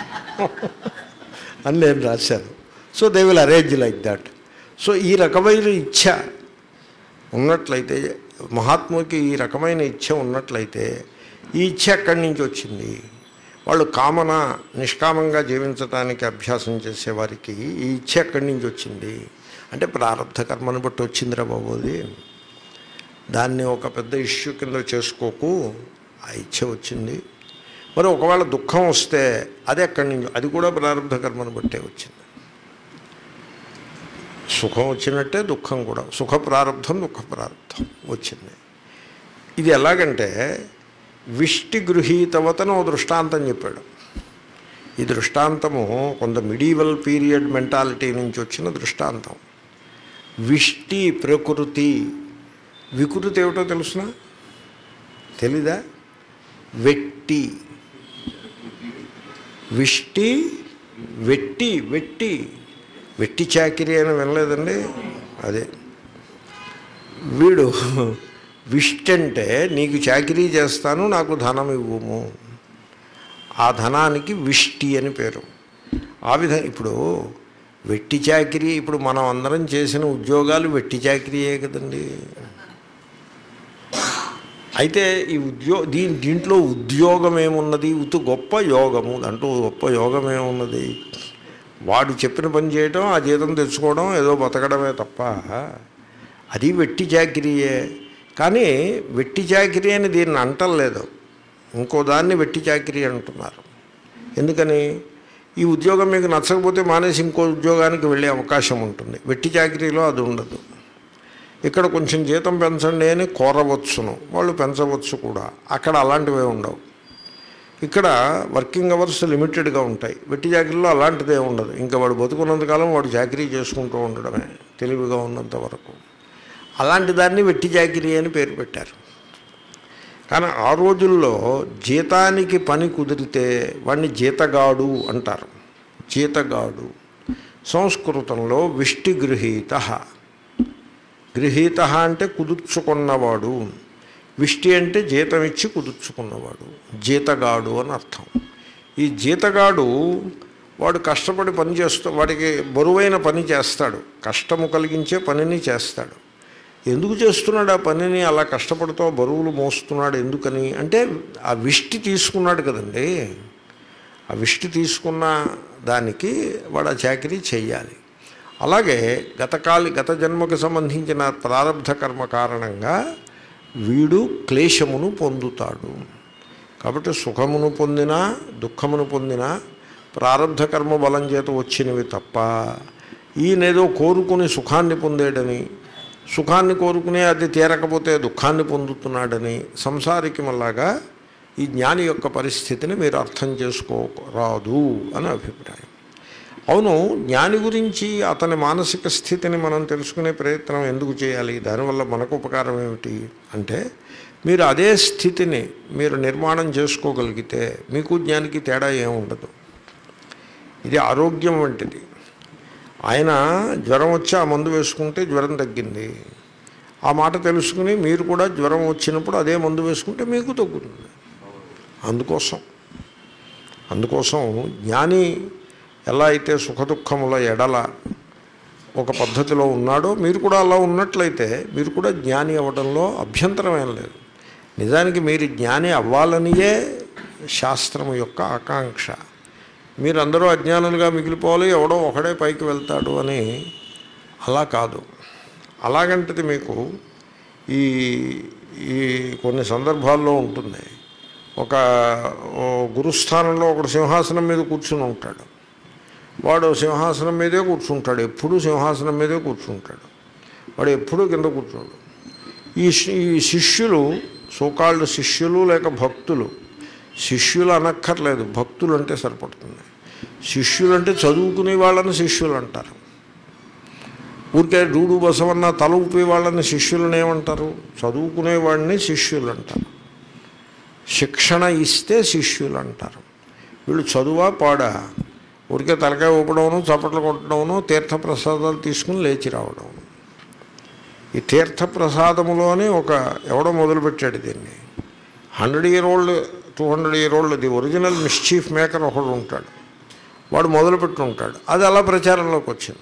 S1: అని నేను రాశాను so they will arrange like that so ఈ రకమైన ఇచ్ఛ ఉన్నట్లయితే మహాత్ముకి ఈ రకమైన ఇచ్ఛ ఉన్నట్లయితే ఈ ఇచ్ఛ ఎక్కడి నుంచి వచ్చింది వాళ్ళు కామన నిష్కామంగా జీవించడానికి అభ్యాసం చేసేవారికి ఈ ఇచ్ఛ ఎక్కడి నుంచి వచ్చింది అంటే ప్రారంభ కర్మను బట్టి వచ్చిందిరా బాబు అది దాన్ని ఒక పెద్ద ఇష్యూ కింద చేసుకోకు ఆ ఇచ్ఛ వచ్చింది మరి ఒకవేళ దుఃఖం వస్తే అది ఎక్కడి నుంచి అది కూడా ప్రారంభ కర్మను బట్టే వచ్చింది సుఖం వచ్చినట్టే దుఃఖం కూడా సుఖ ప్రారంధం దుఃఖ ప్రారంధం వచ్చింది ఇది ఎలాగంటే విష్టి గృహీతవతను ఓ దృష్టాంతం చెప్పాడు ఈ దృష్టాంతము కొంత మిడీవల్ పీరియడ్ మెంటాలిటీ నుంచి వచ్చిన దృష్టాంతం విష్టి ప్రకృతి వికృతి ఏమిటో తెలుసునా తెలీదా వెట్టి విష్టి వెట్టి వెట్టి వెట్టి చాకిరి అని వినలేదండి అదే వీడు విష్టి అంటే నీకు చాకిరీ చేస్తాను నాకు ధనం ఇవ్వము ఆ ధనానికి విష్టి అని పేరు ఆ విధంగా ఇప్పుడు వెట్టి చాకిరీ ఇప్పుడు మనం అందరం చేసిన ఉద్యోగాలు వెట్టి చాకిరీయే కదండి అయితే ఈ ఉద్యో దీని దీంట్లో ఉద్యోగం ఏమున్నది ఉతు గొప్ప యోగము దాంట్లో గొప్ప యోగం ఏమున్నది వాడు చెప్పిన పని చేయడం ఆ జీతం తెచ్చుకోవడం ఏదో బతకడమే తప్ప అది వెట్టి చాకిరీయే కానీ వెట్టి చాకిరీ అని దీన్ని అంటలేదు ఇంకో దాన్ని వెట్టి చాకిరీ అంటున్నారు ఎందుకని ఈ ఉద్యోగం మీకు నచ్చకపోతే మానేసి ఇంకో ఉద్యోగానికి వెళ్ళే అవకాశం ఉంటుంది వెట్టి చాకిరీలో అది ఉండదు ఇక్కడ కొంచెం జీతం పెంచండి అని కోరవచ్చును వాళ్ళు పెంచవచ్చు కూడా అక్కడ అలాంటివే ఉండవు ఇక్కడ వర్కింగ్ అవర్స్ లిమిటెడ్గా ఉంటాయి వెట్టి చాకరీలో అలాంటిదే ఉండదు ఇంకా వాడు బతుకున్నంతకాలం వాడు చాకరీ చేసుకుంటూ ఉండడమే తెలివిగా ఉన్నంత వరకు అలాంటి దాన్ని వెట్టి చాకిరీ అని పేరు పెట్టారు కానీ ఆ రోజుల్లో జీతానికి పని కుదిరితే వాడిని జీతగాడు అంటారు జీతగాడు సంస్కృతంలో విష్టి గృహీత గృహీత అంటే కుదుర్చుకున్నవాడు విష్టి అంటే జీతం ఇచ్చి కుదుర్చుకున్నవాడు జీతగాడు అని అర్థం ఈ జీతగాడు వాడు కష్టపడి పని చేస్తూ వాడికి బరువైన పని చేస్తాడు కష్టము కలిగించే పనిని చేస్తాడు ఎందుకు చేస్తున్నాడు ఆ పనిని అలా కష్టపడుతూ బరువులు మోస్తున్నాడు ఎందుకని అంటే ఆ విష్టి తీసుకున్నాడు కదండి ఆ విష్టి తీసుకున్న దానికి వాడు ఆ చాకరీ చెయ్యాలి అలాగే గతకాలి గత జన్మకు సంబంధించిన ప్రారంధ కర్మ కారణంగా వీడు క్లేశమును పొందుతాడు కాబట్టి సుఖమును పొందినా దుఃఖమును పొందినా ప్రారంధ కర్మ బలం చేత వచ్చినవి తప్ప ఈయనేదో కోరుకుని సుఖాన్ని పొందేడని సుఖాన్ని కోరుకునే అది తీరకపోతే దుఃఖాన్ని పొందుతున్నాడని సంసారికి మళ్ళాగా ఈ జ్ఞాని యొక్క పరిస్థితిని మీరు అర్థం చేసుకోరాదు అని అభిప్రాయం అవును జ్ఞాని గురించి అతని మానసిక స్థితిని మనం తెలుసుకునే ప్రయత్నం ఎందుకు చేయాలి దానివల్ల మనకు ఉపకారం ఏమిటి అంటే మీరు అదే స్థితిని మీరు నిర్మాణం చేసుకోగలిగితే మీకు జ్ఞానికి తేడా ఏముండదు ఇది ఆరోగ్యం వంటిది ఆయన జ్వరం వచ్చి ఆ మందు వేసుకుంటే జ్వరం తగ్గింది ఆ మాట తెలుసుకుని మీరు కూడా జ్వరం వచ్చినప్పుడు అదే మందు వేసుకుంటే మీకు తగ్గుతుంది అందుకోసం అందుకోసం జ్ఞాని ఎలా అయితే సుఖదుఖముల ఎడల ఒక పద్ధతిలో ఉన్నాడో మీరు కూడా అలా ఉన్నట్లయితే మీరు కూడా జ్ఞాని అవ్వడంలో అభ్యంతరం ఏం లేదు నిజానికి మీరు జ్ఞాని అవ్వాలనియే శాస్త్రము యొక్క ఆకాంక్ష మీరందరూ అజ్ఞానులుగా మిగిలిపోవాలి ఎవడో ఒకడే పైకి వెళ్తాడు అని అలా కాదు అలాగంటది మీకు ఈ ఈ కొన్ని సందర్భాల్లో ఉంటుంది ఒక ఓ గురుస్థానంలో ఒకడు సింహాసనం మీద కూర్చుని ఉంటాడు వాడు సింహాసనం మీదే కూర్చుంటాడు ఎప్పుడూ సింహాసనం మీదే కూర్చుంటాడు వాడు ఎప్పుడూ కింద కూర్చోడు ఈ శి- ఈ శిష్యులు సోకాళ్ళు శిష్యులు లేక భక్తులు శిష్యులు అనక్కర్లేదు భక్తులు అంటే సరిపడుతుంది శిష్యులు అంటే చదువుకునే వాళ్ళని శిష్యులు అంటారు ఊరికే డూడు బసవన్న తల ఊపే వాళ్ళని శిష్యులను ఏమంటారు చదువుకునే వాడిని శిష్యులు అంటారు శిక్షణ ఇస్తే శిష్యులు అంటారు వీళ్ళు చదువా పాడా ఊరికే తలకాయ ఊపడమును చప్పట్లు కొట్టడమును తీర్థప్రసాదాలు తీసుకుని లేచి రావడం ఈ తీర్థప్రసాదములోనే ఒక ఎవడో మొదలుపెట్టాడు దీన్ని hundred year old two hundred year old the original mischief maker ఒకడు ఉంటాడు వాడు మొదలుపెట్టి ఉంటాడు అది అలా ప్రచారంలోకి వచ్చింది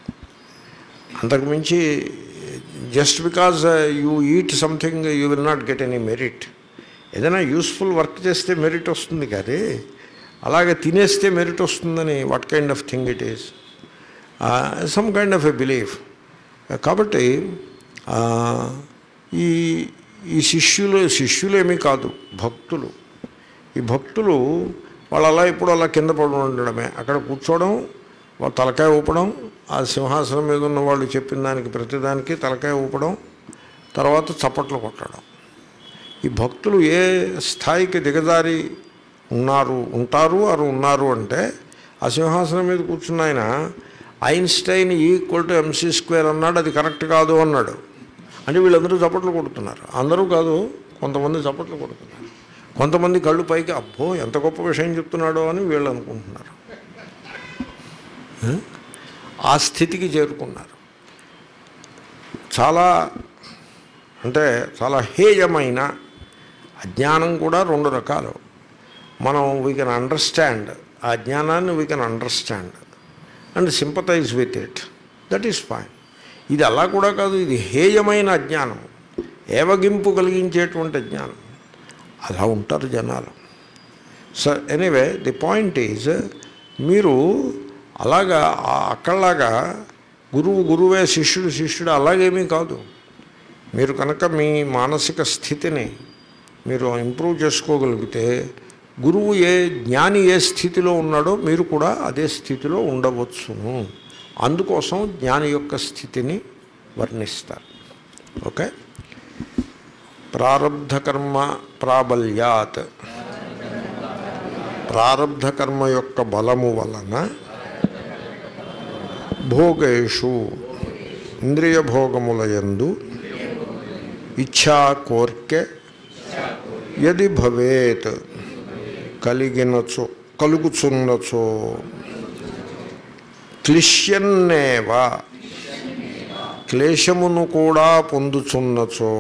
S1: అంతకుమించి just because you eat something you will not get any merit ఏదైనా యూస్ఫుల్ వర్క్ చేస్తే మెరిట్ వస్తుంది కానీ అలాగే తినేస్తే మెరిట్ వస్తుందని what kind of thing it is some kind of a belief కాబట్టి ఆ, ఈ ఈ శిష్యులు శిష్యులేమీ కాదు భక్తులు ఈ భక్తులు వాళ్ళు అలా ఇప్పుడు అలా కింద పడి ఉండడమే అక్కడ కూర్చోవడం వాళ్ళ తలకాయ ఊపడం ఆ సింహాసనం మీద ఉన్న వాళ్ళు చెప్పిన దానికి ప్రతిదానికి తలకాయ ఊపడం తర్వాత చప్పట్లు కొట్టడం ఈ భక్తులు ఏ స్థాయికి దిగజారి ఉన్నారు ఉంటారు అరు ఉన్నారు అంటే ఆ సింహాసనం మీద కూర్చున్న ఆయన Einstein equal to MC square అన్నాడు అది కరెక్ట్ కాదు అన్నాడు అంటే వీళ్ళందరూ చప్పట్లు కొడుతున్నారు అందరూ కాదు కొంతమంది చప్పట్లు కొడుతున్నారు కొంతమంది కళ్ళు పైకి అబ్బో ఎంత గొప్ప విషయం చెప్తున్నాడో అని వీళ్ళు అనుకుంటున్నారు ఆ స్థితికి చేరుకున్నారు చాలా అంటే చాలా హేయమైన అజ్ఞానం కూడా రెండు రకాలు మనం వీ కెన్ అండర్స్టాండ్ ఆ జ్ఞానాన్ని we can understand and sympathize with it that is fine ఇది అలా కూడా కాదు ఇది హేయమైన అజ్ఞానం ఏవగింపు కలిగించేటువంటి అజ్ఞానం అలా ఉంటారు జనాలు so anyway the point is మీరు అలాగా ఆ అక్కడలాగా గురువు గురువే శిష్యుడు శిష్యుడు అలాగేమీ కాదు మీరు కనుక మీ మానసిక స్థితిని మీరు ఇంప్రూవ్ చేసుకోగలిగితే గురువు ఏ జ్ఞాని ఏ స్థితిలో ఉన్నాడో మీరు కూడా అదే స్థితిలో ఉండవచ్చును అందుకోసం జ్ఞాని యొక్క స్థితిని వర్ణిస్తారు ఓకే ప్రారబ్ధ కర్మ ప్రాబల్యాత్ ప్రారబ్ధ కర్మ యొక్క బలము వలన భోగేషు ఇంద్రియ భోగములయందు ఇచ్ఛా కోర్కె యది భవేత్ కలిగినచో కలుగుచున్నచో క్లిశ్యన్నేవ క్లేశమును కూడా పొందుచున్నచో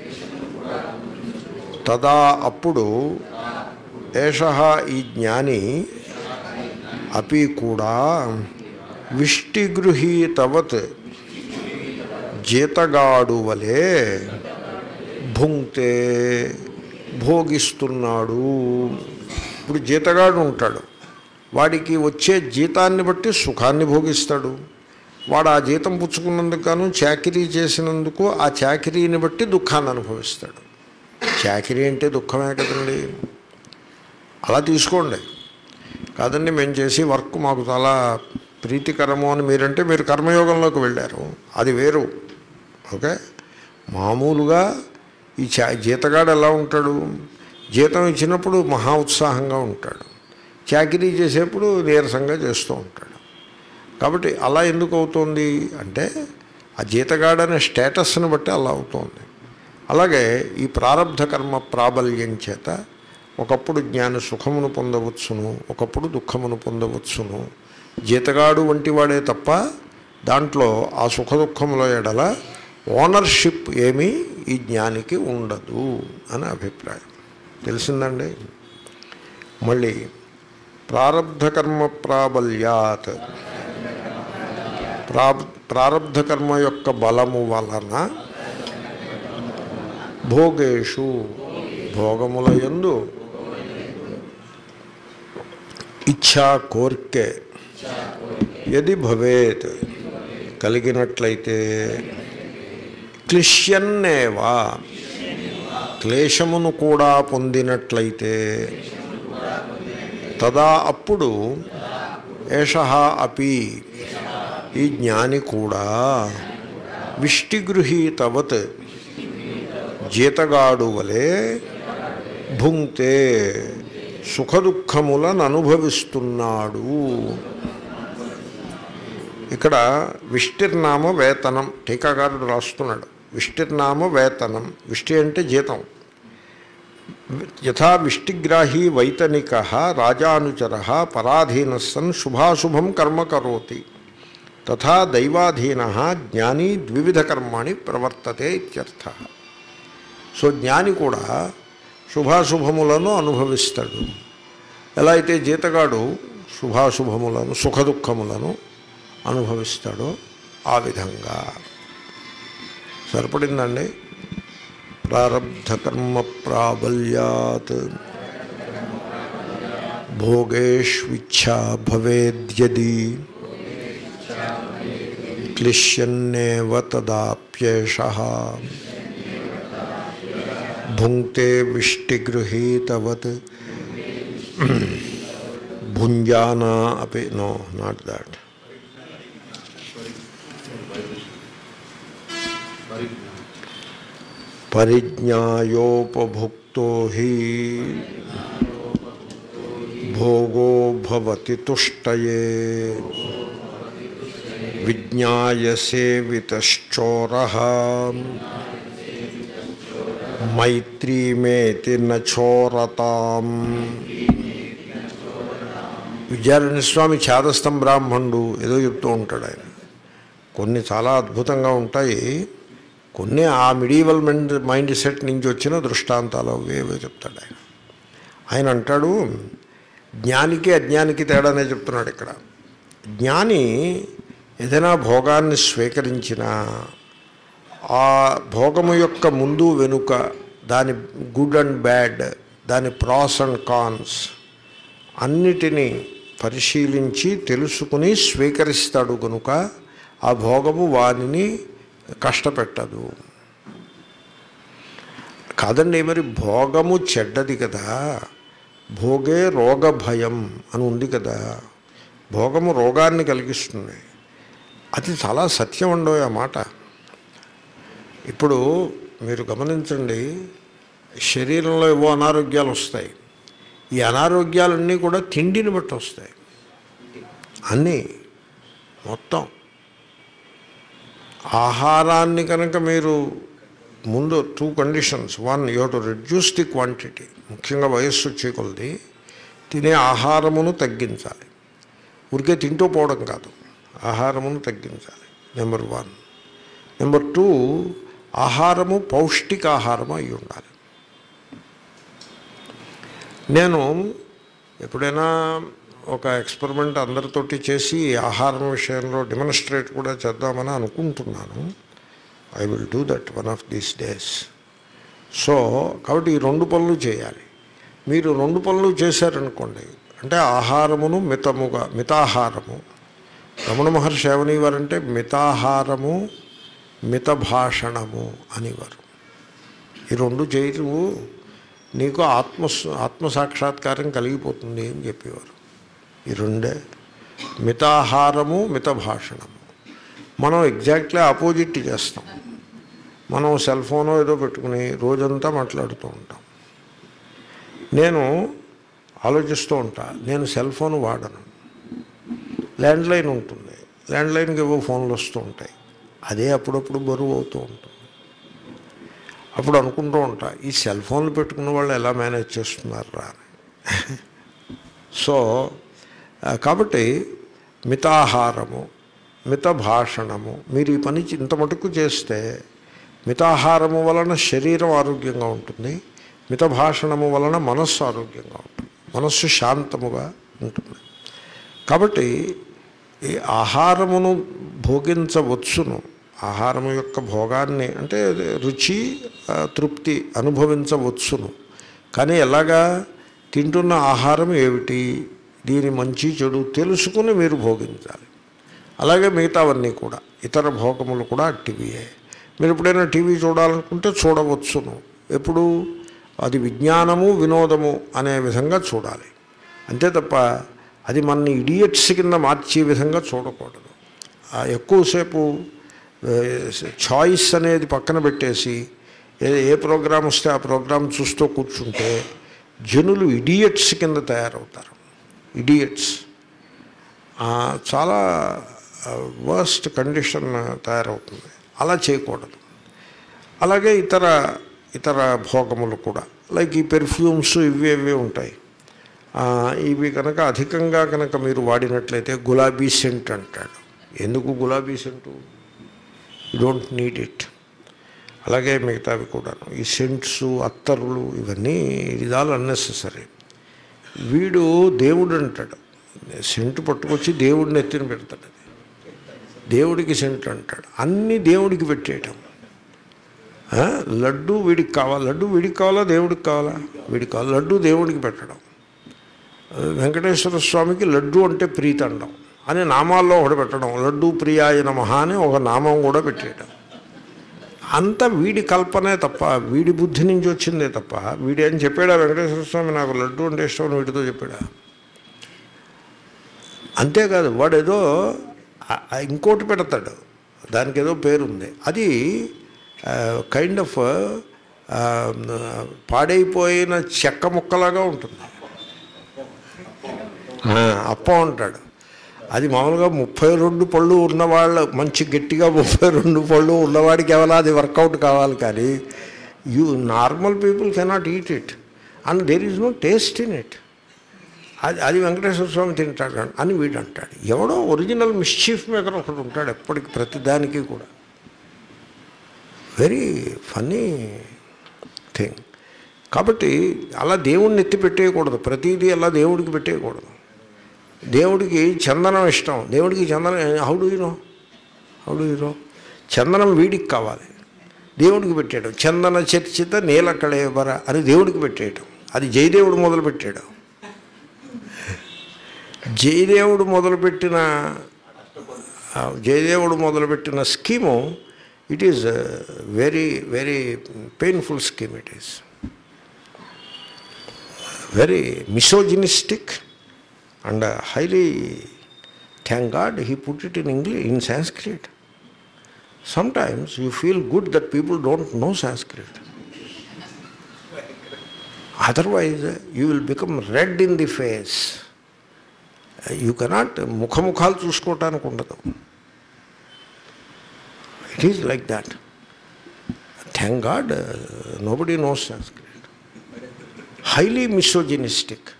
S1: తదా అప్పుడు ఏష ఈ జ్ఞాని అపి కూడా విష్టిగృహీతవత్ జీతగాడు వలె భుంక్తే భోగిస్తున్నాడు ఇప్పుడు జీతగాడు ఉంటాడు వాడికి వచ్చే జీతాన్ని బట్టి సుఖాన్ని భోగిస్తాడు వాడు ఆ జీతం పుచ్చుకున్నందుకు గాను చాకరీ చేసినందుకు ఆ చాకరీని బట్టి దుఃఖాన్ని అనుభవిస్తాడు చాకరీ అంటే దుఃఖమే కదండి అలా తీసుకోండి కాదండి మేము చేసి వర్క్ మాకు చాలా ప్రీతికరము అని మీరంటే మీరు కర్మయోగంలోకి వెళ్ళారు అది వేరు ఓకే మామూలుగా ఈ చా జీతగాడు ఎలా ఉంటాడు జీతం ఇచ్చినప్పుడు మహా ఉత్సాహంగా ఉంటాడు చాకరీ చేసేప్పుడు నీరసంగా చేస్తూ ఉంటాడు కాబట్టి అలా ఎందుకు అవుతుంది అంటే ఆ జీతగాడనే స్టేటస్ని బట్టి అలా అవుతుంది అలాగే ఈ ప్రారంధ కర్మ ప్రాబల్యం చేత ఒకప్పుడు జ్ఞాన సుఖమును పొందవచ్చును ఒకప్పుడు దుఃఖమును పొందవచ్చును జీతగాడు వంటి వాడే తప్ప దాంట్లో ఆ సుఖ దుఃఖముల ఎడల ఓనర్షిప్ ఏమీ ఈ జ్ఞానికి ఉండదు అని అభిప్రాయం తెలిసిందండి మళ్ళీ ప్రారబ్ధ కర్మ ప్రాబల్యాత్ ప్రా ప్రారబ్ధ కర్మ యొక్క బలము వలన భోగేషు భోగముల యందు ఇచ్ఛా కోర్కె యది భవేత్ కలిగినట్లయితే క్లిశ్యన్నేవా క్లేశమును కూడా పొందినట్లయితే తదా అప్పుడు ఏష అపి ఈ జ్ఞాని కూడా విష్టిగృహీతవత్ జీతగాడు వలె భుంక్తే సుఖదుఖములను అనుభవిస్తున్నాడు ఇక్కడ విష్టిర్నామ వేతనం టీకాకారుడు రాస్తున్నాడు విష్టిర్నామ వేతనం విష్టి అంటే జీతం యథా విష్టిగ్రాహీ వైతనిక రాజానుచర పరాధీన సన్ శుభాశుభం కర్మ కరోతి తథా దైవాధీన జ్ఞాని ద్వివిధ కర్మాణి ప్రవర్తతే ఇత్యర్థ సో జ్ఞాని కూడా శుభాశుభములను అనుభవిస్తాడు ఎలా అయితే జీతగాడు శుభాశుభములను సుఖదుఖములను అనుభవిస్తాడో ఆ విధంగా సరిపడిందండి ప్రారబ్ధకర్మ ప్రాబల్యాత్ భోగేష్విచ్ఛా భవేద్యది క్లిశ్యన్నేవ తదాప్యేష భుంక్తే విష్టిగృహీతవత్ భుంజానా అపి నో నాట్ దాట్ పరిజ్ఞాయోపభుక్తో హి భోగో భవతి తుష్టయే విజ్ఞాయసేవితశ్చోర మైత్రీమేతి నోరతాం విద్యారణ్య స్వామి ఛాదస్థం బ్రాహ్మణుడు ఏదో చెప్తూ ఉంటాడు ఆయన కొన్ని చాలా అద్భుతంగా ఉంటాయి కొన్ని ఆ మిడీవల్ మైండ్ మైండ్ సెట్ నుంచి వచ్చిన దృష్టాంతాలు అవేవో చెప్తాడు ఆయన ఆయన అంటాడు జ్ఞానికి అజ్ఞానికి తేడానే చెప్తున్నాడు ఇక్కడ జ్ఞాని ఏదైనా భోగాన్ని స్వీకరించినా ఆ భోగము యొక్క ముందు వెనుక దాని గుడ్ అండ్ బ్యాడ్ దాని ప్రాస్ అండ్ కాన్స్ అన్నిటినీ పరిశీలించి తెలుసుకుని స్వీకరిస్తాడు కనుక ఆ భోగము వానిని కష్టపెట్టదు కాదండి మరి భోగము చెడ్డది కదా భోగే రోగ భయం అని ఉంది కదా భోగము రోగాన్ని కలిగిస్తుంది అది చాలా సత్యం ఉండో ఆ మాట ఇప్పుడు మీరు గమనించండి శరీరంలో ఏవో అనారోగ్యాలు వస్తాయి ఈ అనారోగ్యాలన్నీ కూడా తిండిని బట్టి వస్తాయి అన్నీ మొత్తం ఆహారాన్ని కనుక మీరు ముందు two conditions one you to reduce the quantity ముఖ్యంగా వయస్సు వచ్చే కొలది తినే ఆహారమును తగ్గించాలి ఊరికే తింటూ పోవడం కాదు ఆహారమును తగ్గించాలి నెంబర్ వన్ నెంబర్ టూ ఆహారము పౌష్టికాహారము అయి ఉండాలి నేను ఎప్పుడైనా ఒక ఎక్స్పెరిమెంట్ అందరితోటి చేసి ఆహారం విషయంలో డెమోన్స్ట్రేట్ కూడా చేద్దామని అనుకుంటున్నాను I will do that one of these days so కాబట్టి ఈ రెండు పనులు చేయాలి మీరు రెండు పనులు చేశారనుకోండి అంటే ఆహారమును మితముగా మితాహారము రమణ మహర్షి ఏమనేవారంటే మితాహారము మిత భాషణము అనేవారు ఈ రెండు చేయవు నీకు ఆత్మ ఆత్మసాక్షాత్కారం కలిగిపోతుంది అని చెప్పేవారు ఈ రెండే మితాహారము మిత భాషణము మనం ఎగ్జాక్ట్లీ ఆపోజిట్ చేస్తాం మనం సెల్ ఫోన్ ఏదో పెట్టుకుని రోజంతా మాట్లాడుతూ ఉంటాం నేను ఆలోచిస్తూ ఉంటా నేను సెల్ ఫోన్ వాడను ల్యాండ్లైన్ ఉంటుంది ల్యాండ్లైన్కి ఏవో ఫోన్లు వస్తూ ఉంటాయి అదే అప్పుడప్పుడు బరువు అవుతూ ఉంటుంది అప్పుడు అనుకుంటూ ఉంటా ఈ సెల్ ఫోన్లు పెట్టుకున్న వాళ్ళు ఎలా మేనేజ్ చేస్తున్నారు రా అని సో ఆ, కాబట్టి మితాహారము మిత భాషణము మీరు ఈ పని ఇంత మటుకు చేస్తే మితాహారము వలన శరీరం ఆరోగ్యంగా ఉంటుంది మిత భాషణము వలన మనస్సు ఆరోగ్యంగా ఉంటుంది మనస్సు శాంతముగా ఉంటుంది కాబట్టి ఈ ఆహారమును భోగించవచ్చును ఆహారము యొక్క భోగాన్ని అంటే రుచి ఆ, తృప్తి అనుభవించవచ్చును కానీ ఎలాగా తింటున్న ఆహారం ఏమిటి దీని మంచి చెడు తెలుసుకుని మీరు భోగించాలి అలాగే మిగతావన్నీ కూడా ఇతర భోగములు కూడా అట్టివియే మీరు ఎప్పుడైనా టీవీ చూడాలనుకుంటే చూడవచ్చును ఎప్పుడు అది విజ్ఞానము వినోదము అనే విధంగా చూడాలి అంతే తప్ప అది మన ఇడియట్స్ కింద మార్చే విధంగా చూడకూడదు ఆ ఎక్కువసేపు చాయిస్ అనేది పక్కన పెట్టేసి ఏ ఏ ప్రోగ్రాం వస్తే ఆ ప్రోగ్రాం చూస్తూ కూర్చుంటే జనులు ఇడియట్స్ కింద తయారవుతారు ఇడియట్స్ చాలా వర్స్ట్ కండిషన్ తయారవుతుంది అలా చేయకూడదు అలాగే ఇతర ఇతర భోగములు కూడా లైక్ ఈ పెర్ఫ్యూమ్స్ ఇవి ఇవి ఉంటాయి ఆ, ఇవి కనుక అధికంగా కనుక మీరు వాడినట్లయితే గులాబీ సెంట్ అంటాడు ఎందుకు గులాబీ scent you don't need it అలాగే మిగతావి కూడాను ఈ సెంట్స్ అత్తరులు ఇవన్నీ ఇది ఆల్ అన్నెసెసరీ వీడు దేవుడు అంటాడు సెంటు పట్టుకొచ్చి దేవుడిని ఎత్తిన పెడతాడు అది దేవుడికి సెంట్ అంటాడు అన్నీ దేవుడికి పెట్టేయటం ఆ? లడ్డు వీడికి కావాలా లడ్డు వీడికి కావాలా దేవుడికి కావాలా వీడికి కావాలి లడ్డు దేవుడికి పెట్టడం వెంకటేశ్వర స్వామికి లడ్డు అంటే ప్రీతి అనడం అని నామాల్లో ఒకటి పెట్టడం లడ్డు ప్రియాయ నమః అని ఒక నామం కూడా పెట్టేయడం అంతా వీడి కల్పనే తప్ప వీడి బుద్ధి నుంచి వచ్చిందే తప్ప వీడి అని చెప్పాడా వెంకటేశ్వర స్వామి నాకు లడ్డు అంటే ఇష్టం అని వీడితో చెప్పాడా అంతేకాదు వాడు ఏదో ఆ- ఆ ఇంకోటి పెడతాడు దానికి ఏదో పేరుంది అది కైండ్ ఆఫ్ పాడైపోయిన చెక్క ముక్కలాగా ఉంటుంది ఆ, అప్పం అంటాడు అది మామూలుగా ముప్పై రెండు పళ్ళు ఉన్నవాళ్ళు మంచి గట్టిగా ముప్పై రెండు పళ్ళు ఉన్నవాడికి ఎవరా అది వర్కౌట్ కావాలి కానీ you normal people cannot eat it and there is no taste in it అది అది వెంకటేశ్వర స్వామి తింటాడు అని వీడు అంటాడు ఎవడో ఒరిజినల్ మిస్చీఫ్ మేకర్ ఒకడు ఉంటాడు ఎప్పటికి ప్రతిదానికి కూడా వెరీ ఫన్నీ థింగ్ కాబట్టి అలా దేవుణ్ణి ఎత్తి పెట్టేయకూడదు ప్రతిదీ అలా దేవుడికి పెట్టేయకూడదు దేవుడికి చందనం ఇష్టం దేవుడికి చందనం హౌడు హీరో హౌడు హీరో చందనం వీడికి కావాలి దేవుడికి పెట్టాడు చందన చర్చిత నీల కళేబర అని దేవుడికి పెట్టేయటం అది జయదేవుడు మొదలుపెట్టాడు జయదేవుడు మొదలుపెట్టిన ఆ, జయదేవుడు మొదలుపెట్టిన scheme it is very very painful scheme it is very misogynistic and highly thank god he put it in English in Sanskrit sometimes you feel good that people don't know Sanskrit. Otherwise, you will become red in the face. You cannot ముఖముఖాలు చూసుకోవటానికి ఉండదు it is like that thank god nobody knows Sanskrit highly misogynistic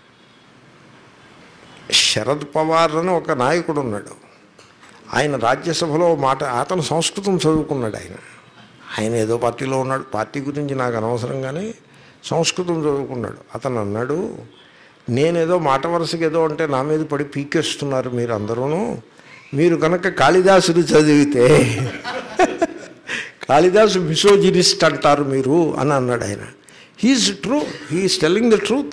S1: Sharad Pawar అని ఒక నాయకుడు ఉన్నాడు ఆయన రాజ్యసభలో మాట అతను సంస్కృతం చదువుకున్నాడు ఆయన ఆయన ఏదో పార్టీలో ఉన్నాడు పార్టీ గురించి నాకు అనవసరం కానీ సంస్కృతం చదువుకున్నాడు అతను అన్నాడు నేనేదో మాట వరుసకి ఏదో అంటే నా మీద పడి పీకేస్తున్నారు మీరు అందరూను మీరు కనుక కాళిదాసుని చదివితే కాళిదాసు మిసోజినిస్ట్ అంటారు మీరు అని అన్నాడు ఆయన he's true he's telling the truth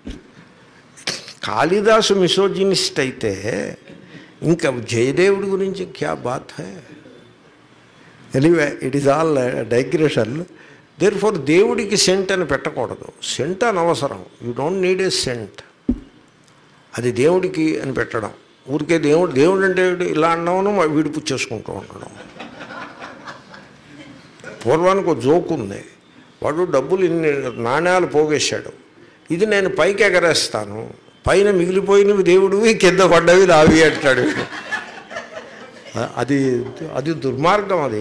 S1: Kalidas misogynist అయితే ఇంకా జయదేవుడి గురించి క్యా బాత్ హై anyway it is all digression therefore దేవుడికి సెంట్ అని పెట్టకూడదు సెంట్ అనవసరం you don't need a scent అది దేవుడికి అని పెట్టడం ఊరికే దేవుడు దేవుడు అంటే ఏమిటి? ఇలా అన్నామను వీడి పుచ్చేసుకుంటూ ఉండడం పూర్వానికి ఒక జోక్ ఉంది వాడు డబ్బులు ఇన్ని నాణ్యాలు పోగేశాడు ఇది నేను పైకి ఎగరేస్తాను పైన మిగిలిపోయినవి దేవుడివి కింద పడ్డవి రావి అంటాడు అది అది దుర్మార్గం అది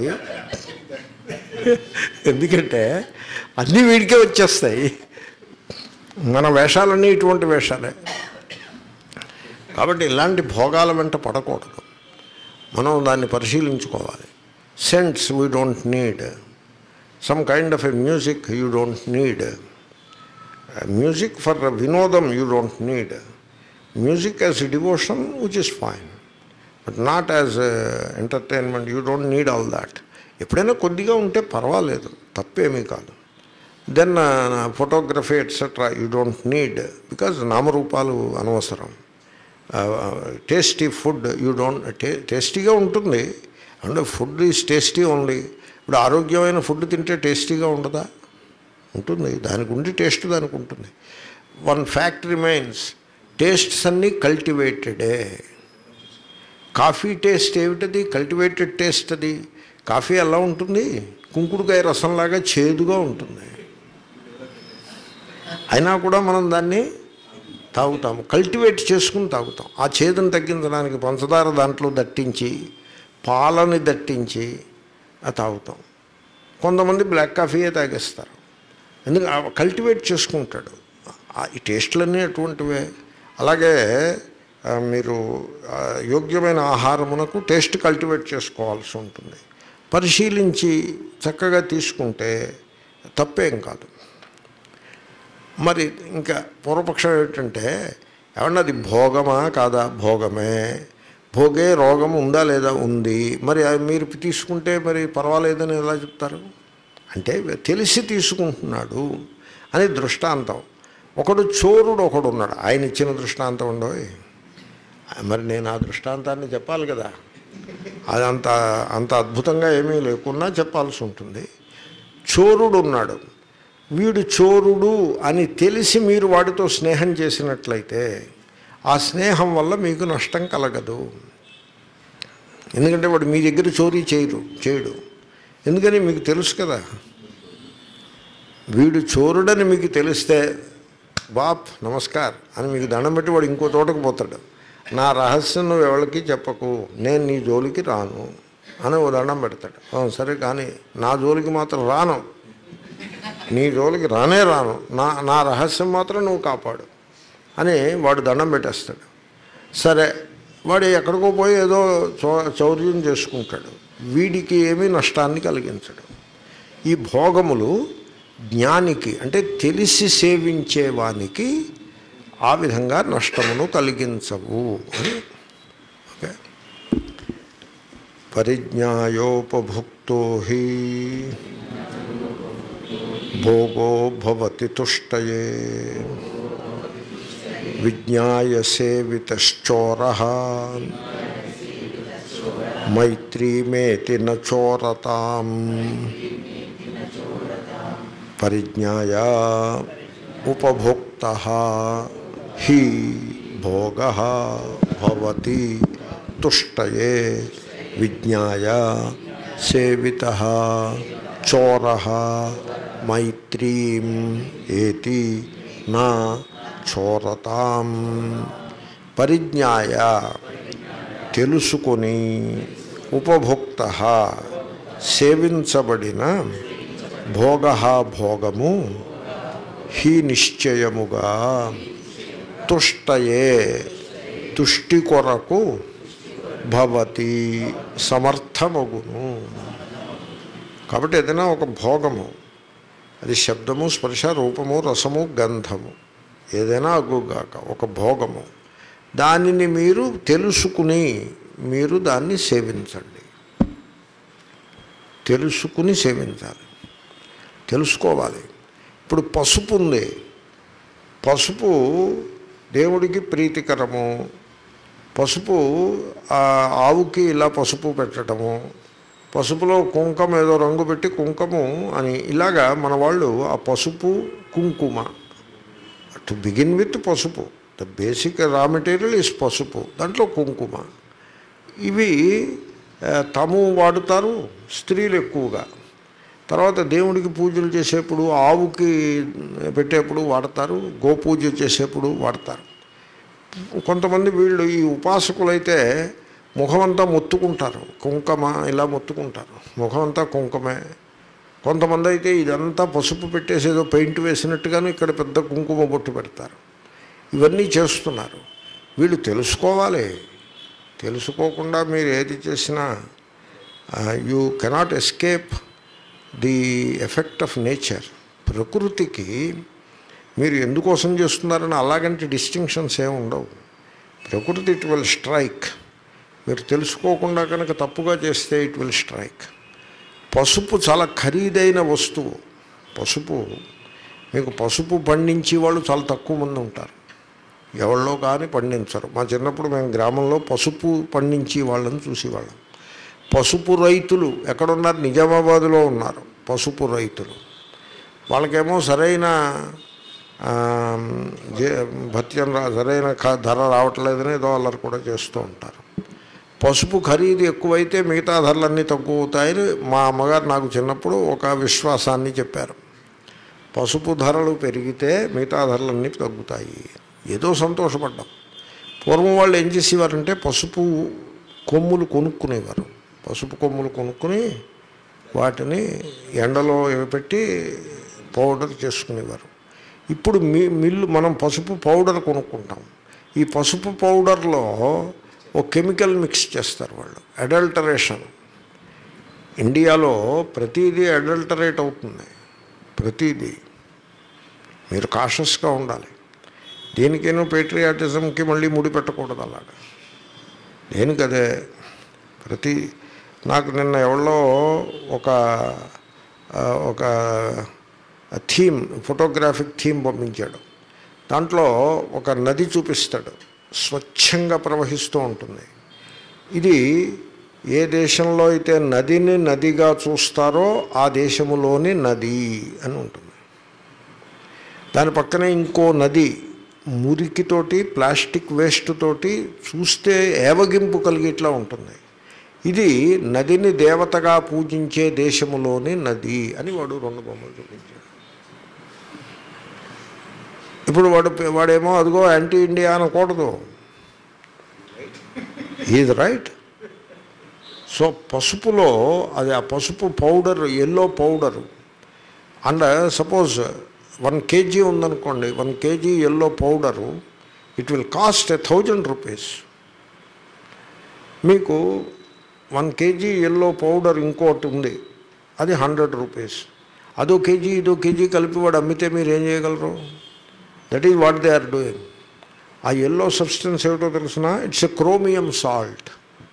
S1: ఎందుకంటే అన్నీ వీడికే వచ్చేస్తాయి మన వేషాలన్నీ ఇటువంటి వేషాలే కాబట్టి ఇలాంటి భోగాల వెంట పడకూడదు మనం దాన్ని పరిశీలించుకోవాలి scents we don't need some kind of a music you don't need music for వినోదం you don't need music as devotion which is fine but not as entertainment you don't need all that ఎప్పుడైనా కొద్దిగా ఉంటే పర్వాలేదు తప్పేమీ కాదు then photography etcetera you don't need because నామరూపాలు అనవసరం tasty food you don't టేస్టీగా ఉంటుంది అంటే ఫుడ్ ఈజ్ టేస్టీ ఓన్లీ ఇప్పుడు ఆరోగ్యమైన ఫుడ్ తింటే టేస్టీగా ఉండదా ఉంటుంది దానికి ఉండి టేస్ట్ దానికి ఉంటుంది వన్ ఫ్యాక్ట్ రిమైన్స్ టేస్ట్స్ అన్నీ కల్టివేటెడే కాఫీ టేస్ట్ ఏమిటది కల్టివేటెడ్ టేస్ట్ అది కాఫీ ఎలా ఉంటుంది కుంకుడుకాయ రసంలాగా చేదుగా ఉంటుంది అయినా కూడా మనం దాన్ని తాగుతాము కల్టివేట్ చేసుకుని తాగుతాం ఆ చేదును తగ్గించడానికి పంచదార దాంట్లో దట్టించి పాలని దట్టించి అది తాగుతాం కొంతమంది బ్లాక్ కాఫీయే తాగేస్తారు ఎందుకు కల్టివేట్ చేసుకుంటాడు ఆ ఈ టేస్ట్లన్నీ అటువంటివే అలాగే ఆ, మీరు ఆ, యోగ్యమైన ఆహారమునకు టేస్ట్ కల్టివేట్ చేసుకోవాల్సి ఉంటుంది పరిశీలించి చక్కగా తీసుకుంటే తప్పేం కాదు మరి ఇంకా పూర్వపక్షం ఏమిటంటే ఏమన్నా అది భోగమా కాదా భోగమే భోగే రోగం ఉందా లేదా ఉంది మరి అది మీరు తీసుకుంటే మరి పర్వాలేదని ఎలా చెప్తారు అంటే తెలిసి తీసుకుంటున్నాడు అని దృష్టాంతం ఒకడు చోరుడు ఒకడు ఉన్నాడు ఆయన ఇచ్చిన దృష్టాంతం ఉండవు మరి నేను ఆ దృష్టాంతాన్ని చెప్పాలి కదా అది అంత అంత అద్భుతంగా ఏమీ లేకున్నా చెప్పాల్సి ఉంటుంది చోరుడు ఉన్నాడు వీడు చోరుడు అని తెలిసి మీరు వాడితో స్నేహం చేసినట్లయితే ఆ స్నేహం వల్ల మీకు నష్టం కలగదు ఎందుకంటే వాడు మీ దగ్గర చోరీ చేయరు చేయడు ఎందుకని మీకు తెలుసు కదా వీడు చోరుడని మీకు తెలిస్తే బాప్ నమస్కార్ అని మీకు దండం పెట్టి వాడు ఇంకో తోటకు పోతాడు నా రహస్యం నువ్వు ఎవరికి చెప్పకు నేను నీ జోలికి రాను అని ఓ దండం పెడతాడు "ఆ, సరే కానీ నా జోలికి మాత్రం రాను నీ జోలికి రానే రాను నా నా రహస్యం మాత్రం నువ్వు కాపాడు అని వాడు దండం పెట్టేస్తాడు సరే వాడు ఎక్కడికో పోయి ఏదో చౌ చౌర్యం చేసుకుంటాడు వీడికి ఏమీ నష్టాన్ని కలిగించడు ఈ భోగములు జ్ఞానికి అంటే తెలిసి సేవించేవానికి ఆ విధంగా నష్టమును కలిగించవు అని ఓకే పరిజ్ఞాయోపభుక్తో హి భోగో భవతి తుష్టయే విజ్ఞాయ సేవితశ్చోర మైత్రీమేతి నోరతాం పరిజ్ఞాయ ఉపభోక్త హి భోగ భవతి తుష్టయే విజ్ఞాయ సేవిత చోర మైత్రీం ఏతి నా చోరతాం పరిజ్ఞాయ తెలుసుకొని ఉపభోక్త సేవించబడిన భోగ భోగము హి నిశ్చయముగా తుష్టయే తుష్టి కొరకు భవతి సమర్థమగును కాబట్టి ఏదైనా ఒక భోగము అది శబ్దము స్పర్శ రూపము రసము గంధము ఏదైనా అగుగాక ఒక భోగము దానిని మీరు తెలుసుకుని మీరు దాన్ని సేవించండి తెలుసుకుని సేవించాలి తెలుసుకోవాలి ఇప్పుడు పసుపు ఉంది పసుపు దేవుడికి ప్రీతికరము పసుపు ఆ ఆవుకి ఇలా పసుపు పెట్టడము పసుపులో కుంకం ఏదో రంగు పెట్టి కుంకము అని ఇలాగా మన వాళ్ళు ఆ పసుపు కుంకుమ టు బిగిన్ విత్ పసుపు the basic raw material is పసుపు దాంట్లో కుంకుమ ఇవి ఆ, తాము వాడుతారు స్త్రీలు ఎక్కువగా తర్వాత దేవుడికి పూజలు చేసేప్పుడు ఆవుకి పెట్టేప్పుడు వాడతారు గోపూజ చేసేప్పుడు వాడతారు కొంతమంది వీళ్ళు ఈ ఉపాసకులైతే ముఖమంతా మొత్తుకుంటారు కుంకుమ ఇలా మొత్తుకుంటారు ముఖమంతా కుంకుమే కొంతమంది అయితే ఇదంతా పసుపు పెట్టేసి ఏదో పెయింట్ వేసినట్టుగాను ఇక్కడ పెద్ద కుంకుమ బొట్టు పెడతారు ఇవన్నీ చేస్తున్నారు వీళ్ళు తెలుసుకోవాలి తెలుసుకోకుండా మీరు ఏది చేసినా you cannot escape the effect of nature ప్రకృతికి మీరు ఎందుకోసం చేస్తున్నారని అలాగంటే డిస్టింక్షన్స్ ఏమి ఉండవు ప్రకృతి ఇట్ విల్ స్ట్రైక్ మీరు తెలుసుకోకుండా కనుక తప్పుగా చేస్తే ఇట్ విల్ స్ట్రైక్ పసుపు చాలా ఖరీదైన వస్తువు పసుపు మీకు పసుపు పండించే వాళ్ళు చాలా తక్కువ మంది ఉంటారు ఎవరిలో కానీ పండించరు మా చిన్నప్పుడు మేము గ్రామంలో పసుపు పండించే వాళ్ళని చూసేవాళ్ళం పసుపు రైతులు ఎక్కడున్నారు నిజామాబాద్లో ఉన్నారు పసుపు రైతులు వాళ్ళకేమో సరైన ఆ, జే- భత్యం రా సరైన ఖ- ధర రావట్లేదని ఏదో అల్లరి కూడా చేస్తూ ఉంటారు పసుపు ఖరీదు ఎక్కువైతే మిగతా ధరలన్నీ తక్కువ అవుతాయని మా అమ్మగారు నాకు చిన్నప్పుడు ఒక విశ్వాసాన్ని చెప్పారు పసుపు ధరలు పెరిగితే మిగతా ధరలన్నీ తగ్గుతాయి ఏదో సంతోషపడ్డాం పూర్వం వాళ్ళు ఏం చేసేవారంటే పసుపు కొమ్ములు కొనుక్కునేవారు పసుపు కొమ్ములు కొనుక్కుని వాటిని ఎండలో పెట్టి పౌడర్ చేసుకునేవారు ఇప్పుడు మీ మిల్లు మనం పసుపు పౌడర్ కొనుక్కుంటాం ఈ పసుపు పౌడర్లో ఒక కెమికల్ మిక్స్ చేస్తారు వాళ్ళు అడల్టరేషన్ ఇండియాలో ప్రతిదీ అడల్టరేట్ అవుతుంది ప్రతిదీ మీరు కాషస్గా ఉండాలి దేనికైనా పేట్రియాటిజంకి మళ్ళీ ముడి పెట్టకూడదు అలాగా దేనికదే ప్రతి నాకు నిన్న ఎవరో ఒక ఆ, ఒక థీమ్ ఫోటోగ్రాఫిక్ థీమ్ పంపించాడు దాంట్లో ఒక నది చూపిస్తాడు స్వచ్ఛంగా ప్రవహిస్తూ ఉంటుంది ఇది ఏ దేశంలో అయితే నదిని నదిగా చూస్తారో ఆ దేశములోని నది అని ఉంటుంది దాని పక్కనే ఇంకో నది మురికితోటి ప్లాస్టిక్ వేస్ట్ తోటి చూస్తే ఏవగింపు కలిగిట్లా ఉంటుంది ఇది నదిని దేవతగా పూజించే దేశములోని నది అని వాడు రెండు బొమ్మలు చూపించాడు ఇప్పుడు వాడు వాడేమో అదిగో యాంటీ ఇండియా అనకూడదు ఈజ్ రైట్ సో పసుపులో అది ఆ పసుపు powder yellow powder and suppose one KG ఉందనుకోండి one KG yellow powder it will cost a thousand rupees మీకు వన్ కేజీ ఎల్లో పౌడర్ ఇంకోటి ఉంది అది హండ్రెడ్ రూపీస్ అదో కేజీ ఇదో కేజీ కలిపి వాడు అమ్మితే మీరు ఏం చేయగలరు that is what they are doing ఆ ఎల్లో సబ్స్టెన్స్ ఏమిటో తెలుసిన it's a chromium salt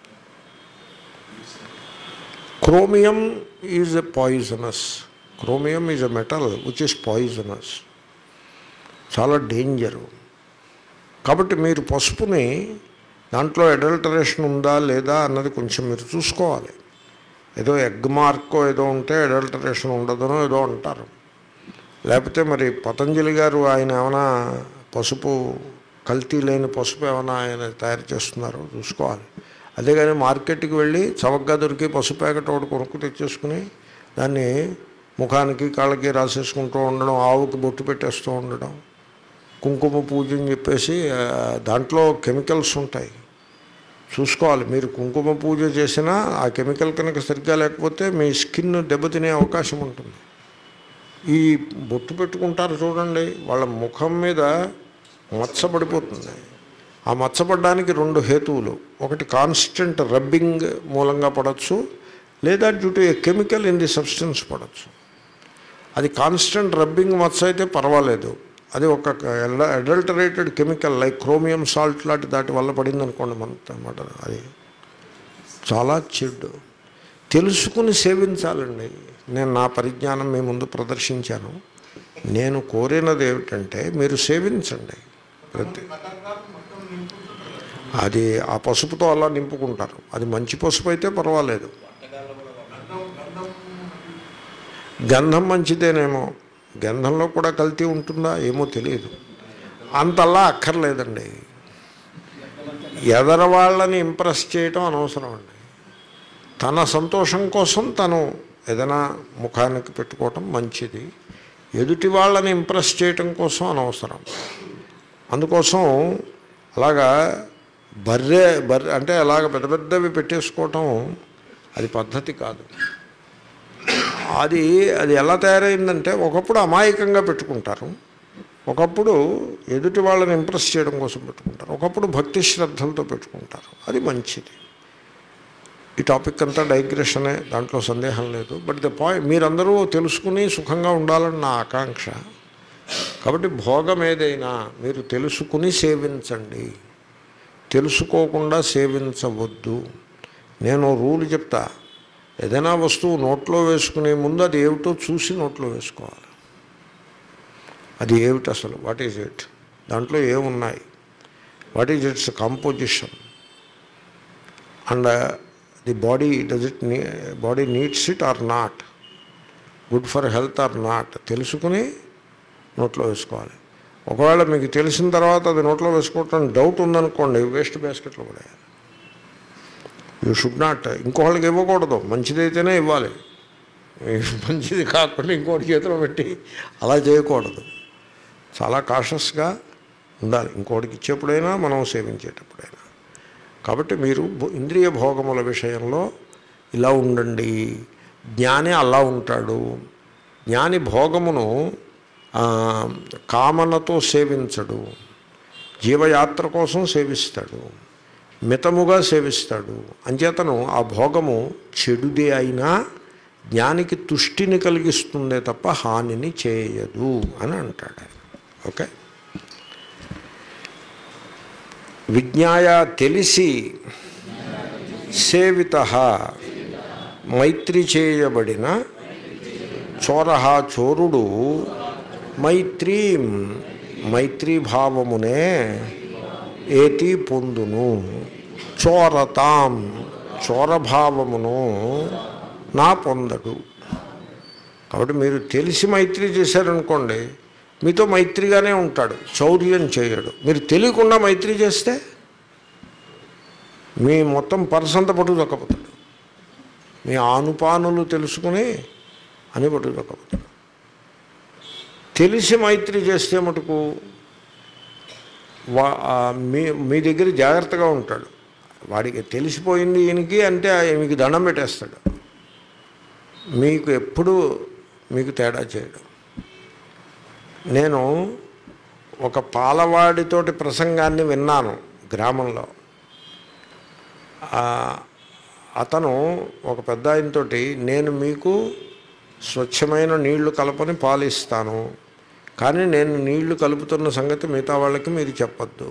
S1: chromium is a poisonous chromium is a metal which is poisonous చాలా డేంజరు కాబట్టి మీరు పసుపుని దాంట్లో అడల్టరేషన్ ఉందా లేదా అన్నది కొంచెం మీరు చూసుకోవాలి ఏదో ఎగ్ మార్కో ఏదో ఉంటే అడల్టరేషన్ ఉండదనో ఏదో అంటారు లేకపోతే మరి పతంజలి గారు ఆయన ఏమైనా పసుపు కల్తీ లేని పసుపు ఏమైనా ఆయన తయారు చేస్తున్నారో చూసుకోవాలి అదే కానీ మార్కెట్కి వెళ్ళి చవకగా దొరికి పసుపు ప్యాకెట్ ఒకటి కొనుక్కు తెచ్చేసుకుని దాన్ని ముఖానికి కాళ్ళకి రాసేసుకుంటూ ఉండడం ఆవుకి బొట్టు పెట్టేస్తూ ఉండడం కుంకుమ పూజ అని చెప్పేసి ఆ, దాంట్లో కెమికల్స్ ఉంటాయి చూసుకోవాలి మీరు కుంకుమ పూజ చేసినా ఆ కెమికల్ కనుక సరిగ్గా లేకపోతే మీ స్కిన్ దెబ్బతినే అవకాశం ఉంటుంది ఈ బొట్టు పెట్టుకుంటారు చూడండి వాళ్ళ ముఖం మీద మచ్చబడిపోతుంది ఆ మచ్చపడడానికి రెండు హేతువులు ఒకటి కాన్స్టెంట్ రబ్బింగ్ మూలంగా పడవచ్చు లేదా due to a chemical in the substance పడవచ్చు అది కాన్స్టెంట్ రబ్బింగ్ మచ్చ అయితే పర్వాలేదు అది ఒక adulterated chemical like chromium salt లాంటి దాటి వల్ల పడింది అనుకోండి మన అనమాట అది చాలా చెడు తెలుసుకుని సేవించాలండి నేను నా పరిజ్ఞానం మీ ముందు ప్రదర్శించాను నేను కోరినది ఏమిటంటే మీరు సేవించండి ప్రతి అది ఆ పసుపుతో అలా నింపుకుంటారు అది మంచి పసుపు అయితే పర్వాలేదు గంధం మంచిదేనేమో గంధంలో కూడా కల్తీ ఉంటుందా ఏమో తెలియదు అంతల్లా అక్కర్లేదండి ఎదర వాళ్ళని ఇంప్రెస్ చేయటం అనవసరం అండి తన సంతోషం కోసం తను ఏదైనా ముఖానికి పెట్టుకోవటం మంచిది ఎదుటి వాళ్ళని ఇంప్రెస్ చేయటం కోసం అనవసరం అందుకోసం అలాగా బర్రె బర్రె అంటే అలాగ పెద్ద పెద్దవి పెట్టేసుకోవటం అది పద్ధతి కాదు అది అది ఎలా తయారైందంటే ఒకప్పుడు అమాయకంగా పెట్టుకుంటారు ఒకప్పుడు ఎదుటి వాళ్ళని ఇంప్రెస్ చేయడం కోసం పెట్టుకుంటారు ఒకప్పుడు భక్తి శ్రద్ధలతో పెట్టుకుంటారు అది మంచిది ఈ టాపిక్ అంతా డైగ్రెషనే దాంట్లో సందేహం లేదు బట్ ద పాయింట్ మీరందరూ తెలుసుకుని సుఖంగా ఉండాలని నా ఆకాంక్ష కాబట్టి భోగం ఏదైనా మీరు తెలుసుకుని సేవించండి తెలుసుకోకుండా సేవించవద్దు నేను రూల్ చెప్తా ఏదైనా వస్తువు నోట్లో వేసుకునే ముందు అది ఏమిటో చూసి నోట్లో వేసుకోవాలి అది ఏమిటి అసలు వాట్ ఈజ్ ఇట్ దాంట్లో ఏమున్నాయి what is its composition and the body does it body needs it or not good for health or not తెలుసుకుని నోట్లో వేసుకోవాలి ఒకవేళ మీకు తెలిసిన తర్వాత అది నోట్లో వేసుకోవటం డౌట్ ఉందనుకోండి వేస్ట్ బాస్కెట్లో పడేయాలి యూ షుడ్ నాట్ ఇంకొకళ్ళకి ఇవ్వకూడదు మంచిదైతేనే ఇవ్వాలి మంచిది కాకుండా ఇంకోటి చేతిలో పెట్టి అలా చేయకూడదు చాలా కాషస్గా ఉండాలి ఇంకోటికి ఇచ్చేప్పుడైనా మనం సేవించేటప్పుడైనా కాబట్టి మీరు భో- ఇంద్రియ భోగముల విషయంలో ఇలా ఉండండి జ్ఞాని అలా ఉంటాడు జ్ఞాని భోగమును ఆ, కామనతో సేవించడు జీవయాత్ర కోసం సేవిస్తాడు మితముగా సేవిస్తాడు అంచేతను ఆ భోగము చెడుదే అయినా జ్ఞానికి తుష్టిని కలిగిస్తుందే తప్ప హానిని చేయదు అని అంటాడు ఆయన. ఓకే విజ్ఞాయ తెలిసి సేవిత మైత్రి చేయబడిన చోరహ చోరుడు మైత్రీ మైత్రీభావమునే ఏతి పొందును చోరతాం చోరభావమును నా పొందడు కాబట్టి మీరు తెలిసి మైత్రి చేశారనుకోండి మీతో మైత్రిగానే ఉంటాడు చౌర్యం చేయడు మీరు తెలియకుండా మైత్రి చేస్తే మీ మొత్తం పర్సంత పట్టు దక్కపోతాడు మీ ఆనుపానులు తెలుసుకుని అని పట్టు దక్కపోతాడు తెలిసి మైత్రి చేస్తే మటుకు వా ఆ మీ మీ దగ్గర జాగ్రత్తగా ఉంటాడు వాడికి తెలిసిపోయింది ఈయనకి అంటే ఆయన మీకు దండం పెట్టేస్తాడు మీకు ఎప్పుడు మీకు తేడా చేయడు నేను ఒక పాలవాడితోటి ప్రసంగాన్ని విన్నాను గ్రామంలో ఆ, అతను ఒక పెద్ద ఆయనతోటి నేను మీకు స్వచ్ఛమైన నీళ్లు కలపని పాలిస్తాను కానీ నేను నీళ్లు కలుపుతున్న సంగతి మిగతా వాళ్ళకి మీరు చెప్పొద్దు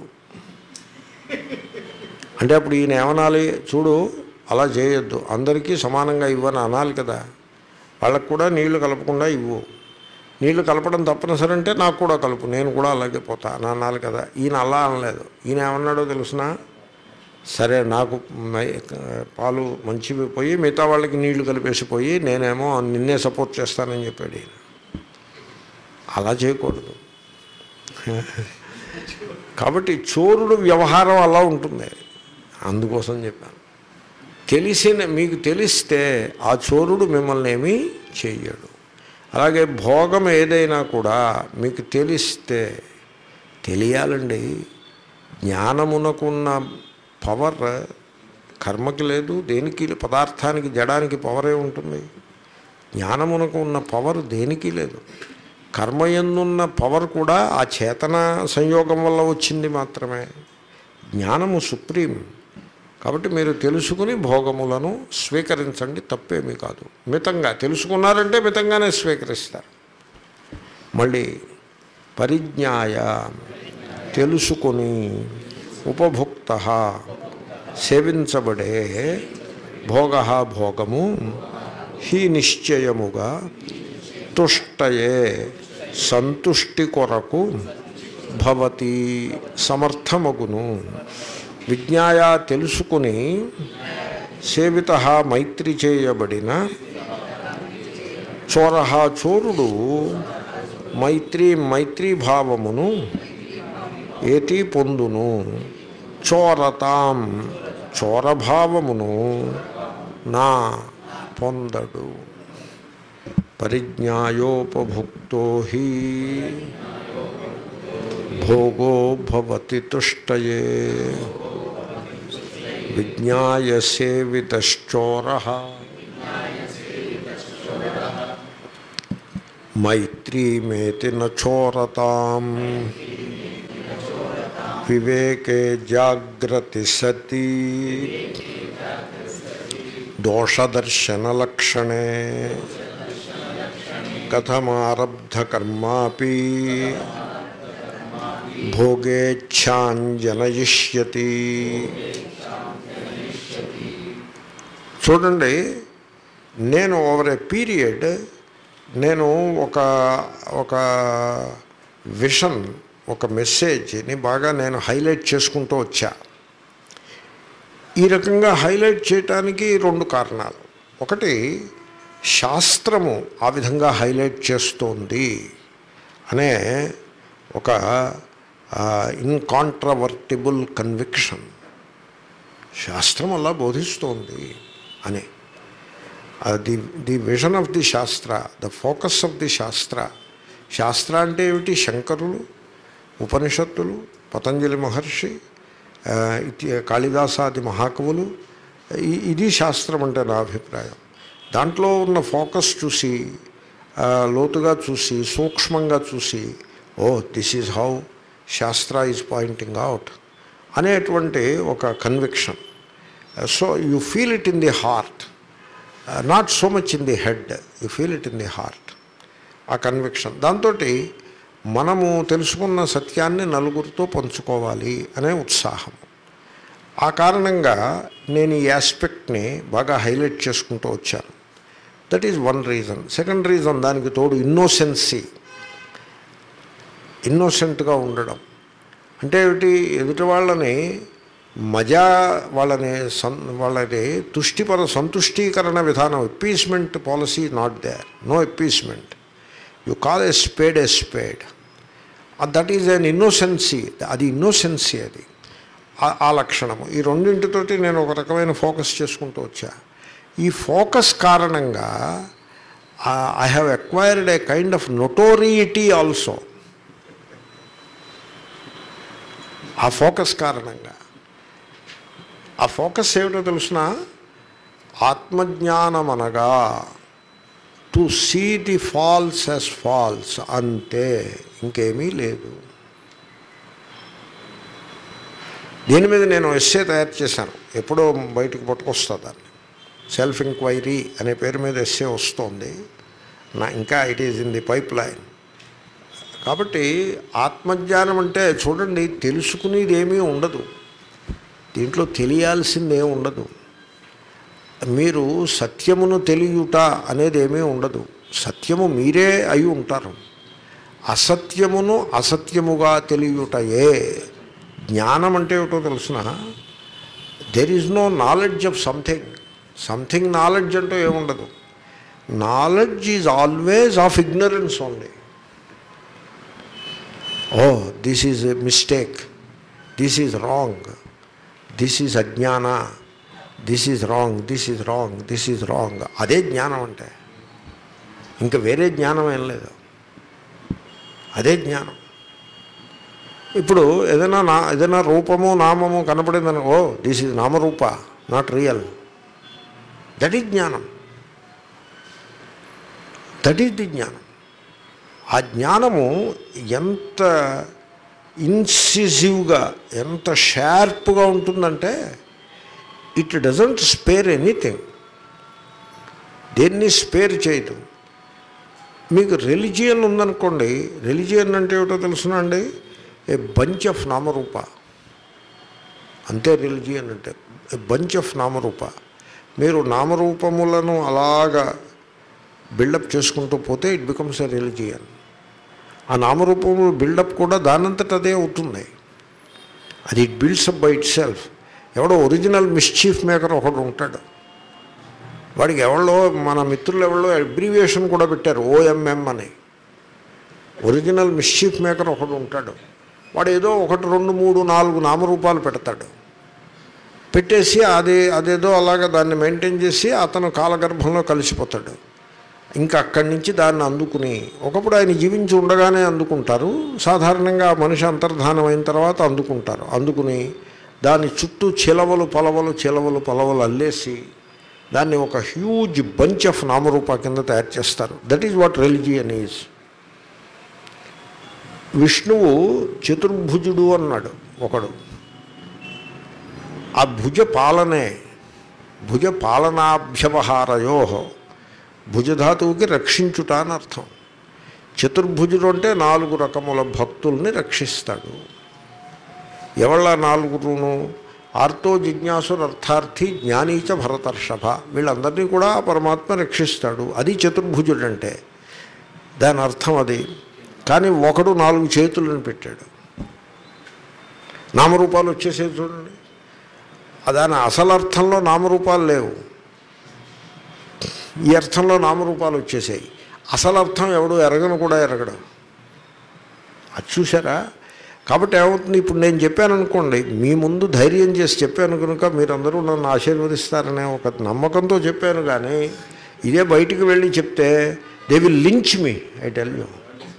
S1: అంటే అప్పుడు ఈయన ఏమనాలి చూడు అలా చేయొద్దు అందరికీ సమానంగా ఇవ్వని అనాలి కదా వాళ్ళకు కూడా నీళ్లు కలపకుండా ఇవ్వు నీళ్లు కలపడం తప్పనిసరి అంటే నాకు కూడా కలుపు నేను కూడా అలాగే పోతా అని అనాలి కదా ఈయన అలా అనలేదు ఈయన ఏమన్నాడో తెలుసిన సరే నాకు మై- పాలు మంచివి పోయి మిగతా వాళ్ళకి నీళ్లు కలిపేసిపోయి నేనేమో నిన్నే సపోర్ట్ చేస్తానని చెప్పాడు ఈయన అలా చేయకూడదు కాబట్టి చోరుడు వ్యవహారం అలా ఉంటుంది అందుకోసం చెప్పాను తెలిసిన మీకు తెలిస్తే ఆ చోరుడు మిమ్మల్ని ఏమీ చెయ్యడు అలాగే భోగం ఏదైనా కూడా మీకు తెలిస్తే తెలియాలండి జ్ఞానమునకున్న పవర్ కర్మకి లేదు దేనికి పదార్థానికి జడానికి పవరే ఉంటుంది జ్ఞానమునకు ఉన్న పవర్ దేనికి లేదు కర్మయందున్న పవర్ కూడా ఆ చేతన సంయోగం వల్ల వచ్చింది మాత్రమే జ్ఞానము సుప్రీం కాబట్టి మీరు తెలుసుకుని భోగములను స్వీకరించండి తప్పేమీ కాదు మితంగా తెలుసుకున్నారంటే మితంగానే స్వీకరిస్తారు మళ్ళీ పరిజ్ఞాయ తెలుసుకొని ఉపభుక్త సేవించబడే భోగ భోగము హీ నిశ్చయముగా తుష్టయే సంతుష్టి కొరకు భవతి సమర్థమగును విజ్ఞాయ తెలుసుకుని సేవిత మైత్రి చేయబడిన చోర చోరుడు మైత్రి మైత్రీభావమును ఏతి పొందును చోరతాం చోరభావమును నా పొందడు పరిజ్ఞాయోపభుక్తో హి భోగో భవతి తుష్టయే విజ్ఞాయ సేవితశ్చోర మైత్రీమేతి నోరతాం వివేకే జాగ్రతి సతి దోషదర్శనలక్షణే కథమారబ్ధకర్మాపి భోగేచ్ఛాంజనయిష్యతి చూడండి నేను ఓవర్ ఏ పీరియడ్ నేను ఒక ఒక విషన్ ఒక మెసేజ్ని బాగా నేను హైలైట్ చేసుకుంటూ వచ్చా ఈ రకంగా హైలైట్ చేయటానికి రెండు కారణాలు ఒకటి శాస్త్రము ఆ విధంగా హైలైట్ చేస్తోంది అనే ఒక ఇన్కాంట్రవర్టిబుల్ కన్విక్షన్ శాస్త్రం అలా బోధిస్తోంది అని the the vision of the shastra the focus of the shastra shastra అంటే ఏమిటి శంకరులు ఉపనిషత్తులు పతంజలి మహర్షి ఆ, ఇతి కాళిదాసాది మహాకవులు ఇ- ఇది శాస్త్రం అంటే నా అభిప్రాయం దాంట్లో ఉన్న ఫోకస్ చూసి ఆ, లోతుగా చూసి సూక్ష్మంగా చూసి oh this is how shastra is pointing out అనేటువంటి ఒక conviction so you feel it in the heart not so much in the head you feel it in the heart ఆ కన్విక్షన్ దాంతో మనము తెలుసుకున్న సత్యాన్ని నలుగురితో పంచుకోవాలి అనే ఉత్సాహం ఆ కారణంగా నేను ఈ ఆస్పెక్ట్ని బాగా హైలైట్ చేసుకుంటూ వచ్చాను that is one reason second reason దానికి తోడు ఇన్నోసెన్సీ ఇన్నోసెంట్గా ఉండడం అంటే ఏమిటి ఎదుటి వాళ్ళని మజా వాళ్ళని సం వాళ్ళని తుష్టిపర సంతుష్టీకరణ విధానం appeasement policy not there no appeasement you call a spade a spade that is an innocency అది ఇన్నోసెన్సీ అది ఆ- ఆ లక్షణము ఈ రెండింటితోటి నేను ఒక రకమైన ఫోకస్ చేసుకుంటూ వచ్చా ఈ ఫోకస్ కారణంగా I have acquired a kind of notoriety also ఆ ఫోకస్ కారణంగా ఆ ఫోకస్ ఏమిటో తెలుసిన ఆత్మజ్ఞానం అనగా to see the false as false అంతే ఇంకేమీ లేదు దీని మీద నేను ఎస్సే తయారు చేశాను ఎప్పుడో బయటకు పట్టుకొస్తా దాన్ని సెల్ఫ్ ఎంక్వైరీ అనే పేరు మీద ఎస్సే వస్తోంది నా ఇంకా it is in the pipeline కాబట్టి ఆత్మజ్ఞానం అంటే చూడండి తెలుసుకునేది ఏమీ ఉండదు దీంట్లో తెలియాల్సిందే ఉండదు మీరు సత్యమును తెలియుట అనేది ఏమీ ఉండదు సత్యము మీరే అయి ఉంటారు అసత్యమును అసత్యముగా తెలియుటయే జ్ఞానం అంటే ఏమిటో తెలుసిన there is no knowledge of something something knowledge అంటూ ఏముండదు knowledge is always of ignorance only oh this is a mistake this is wrong this is ajnana this is wrong this is wrong this is wrong అదే జ్ఞానం అంటే ఇంకా వేరే జ్ఞానం ఏం లేదు అదే జ్ఞానం ఇప్పుడు ఏదైనా నా ఏదైనా రూపము నామము కనపడిందని oh this is namarupa not real that is jnanam that is the jnanam ఆ జ్ఞానము ఎంత ఇన్సిజివ్గా ఎంత షార్ప్గా ఉంటుందంటే ఇట్ డజంట్ స్పేర్ ఎనీథింగ్ దేన్ని స్పేర్ చేయదు మీకు రెలిజియన్ ఉందనుకోండి రెలిజియన్ అంటే ఏమిటో తెలుసునా అండి ఏ బంచ్ ఆఫ్ నామరూప అంతే రిలిజియన్ అంటే ఏ బంచ్ ఆఫ్ నామరూప మీరు నామరూపములను అలాగా బిల్డప్ చేసుకుంటూ పోతే ఇట్ బికమ్స్ ఎ రిలిజియన్ ఆ నామరూపము బిల్డప్ కూడా దానంతట అదే అవుతుంది అది it builds up by itself ఎవడో ఒరిజినల్ మిస్చీఫ్ మేకర్ ఒకడు ఉంటాడు వాడికి ఎవరో మన మిత్రులు ఎవరో అబ్రివియేషన్ కూడా పెట్టారు ఓఎంఎం అని ఒరిజినల్ మిస్చీఫ్ మేకర్ ఒకడు ఉంటాడు వాడు ఏదో ఒకటి రెండు మూడు నాలుగు నామరూపాలు పెడతాడు పెట్టేసి అది అదేదో అలాగా దాన్ని మెయింటైన్ చేసి అతను కాలగర్భంలో కలిసిపోతాడు ఇంకా అక్కడి నుంచి దాన్ని అందుకుని ఒకప్పుడు ఆయన జీవించి ఉండగానే అందుకుంటారు సాధారణంగా ఆ మనిషి అంతర్ధానం అయిన తర్వాత అందుకుంటారు అందుకుని దాని చుట్టూ చిలవలు పొలవలు చిలవలు పొలవలు అల్లేసి దాన్ని ఒక హ్యూజ్ బంచ్ ఆఫ్ నామరూప కింద తయారు చేస్తారు that is what religion is Vishnu చతుర్భుజుడు అన్నాడు ఒకడు ఆ భుజ పాలనే భుజ పాలనాభ్యవహారయో భుజధాతువుకి రక్షించుట అని అర్థం చతుర్భుజుడు అంటే నాలుగు రకముల భక్తుల్ని రక్షిస్తాడు ఎవళ్ళ నాలుగురును ఆర్తో జిజ్ఞాసురు అర్థార్థి జ్ఞానీచ భరతర్షభ వీళ్ళందరినీ కూడా ఆ పరమాత్మ రక్షిస్తాడు అది చతుర్భుజుడు అంటే దాని అర్థం అది కానీ ఒకడు నాలుగు చేతులను పెట్టాడు నామరూపాలు వచ్చేసేది చూడండి ఆ దాని అసలు అర్థంలో నామరూపాలు లేవు ఈ అర్థంలో నామరూపాలు వచ్చేసాయి అసలు అర్థం ఎవడు ఎరగను కూడా ఎరగడు అది చూసారా కాబట్టి ఏమవుతుంది ఇప్పుడు నేను చెప్పాను అనుకోండి మీ ముందు ధైర్యం చేసి చెప్పాను కనుక మీరందరూ నన్ను ఆశీర్వదిస్తారనే ఒక నమ్మకంతో చెప్పాను కానీ ఇదే బయటికి వెళ్ళి చెప్తే they will lynch me I tell you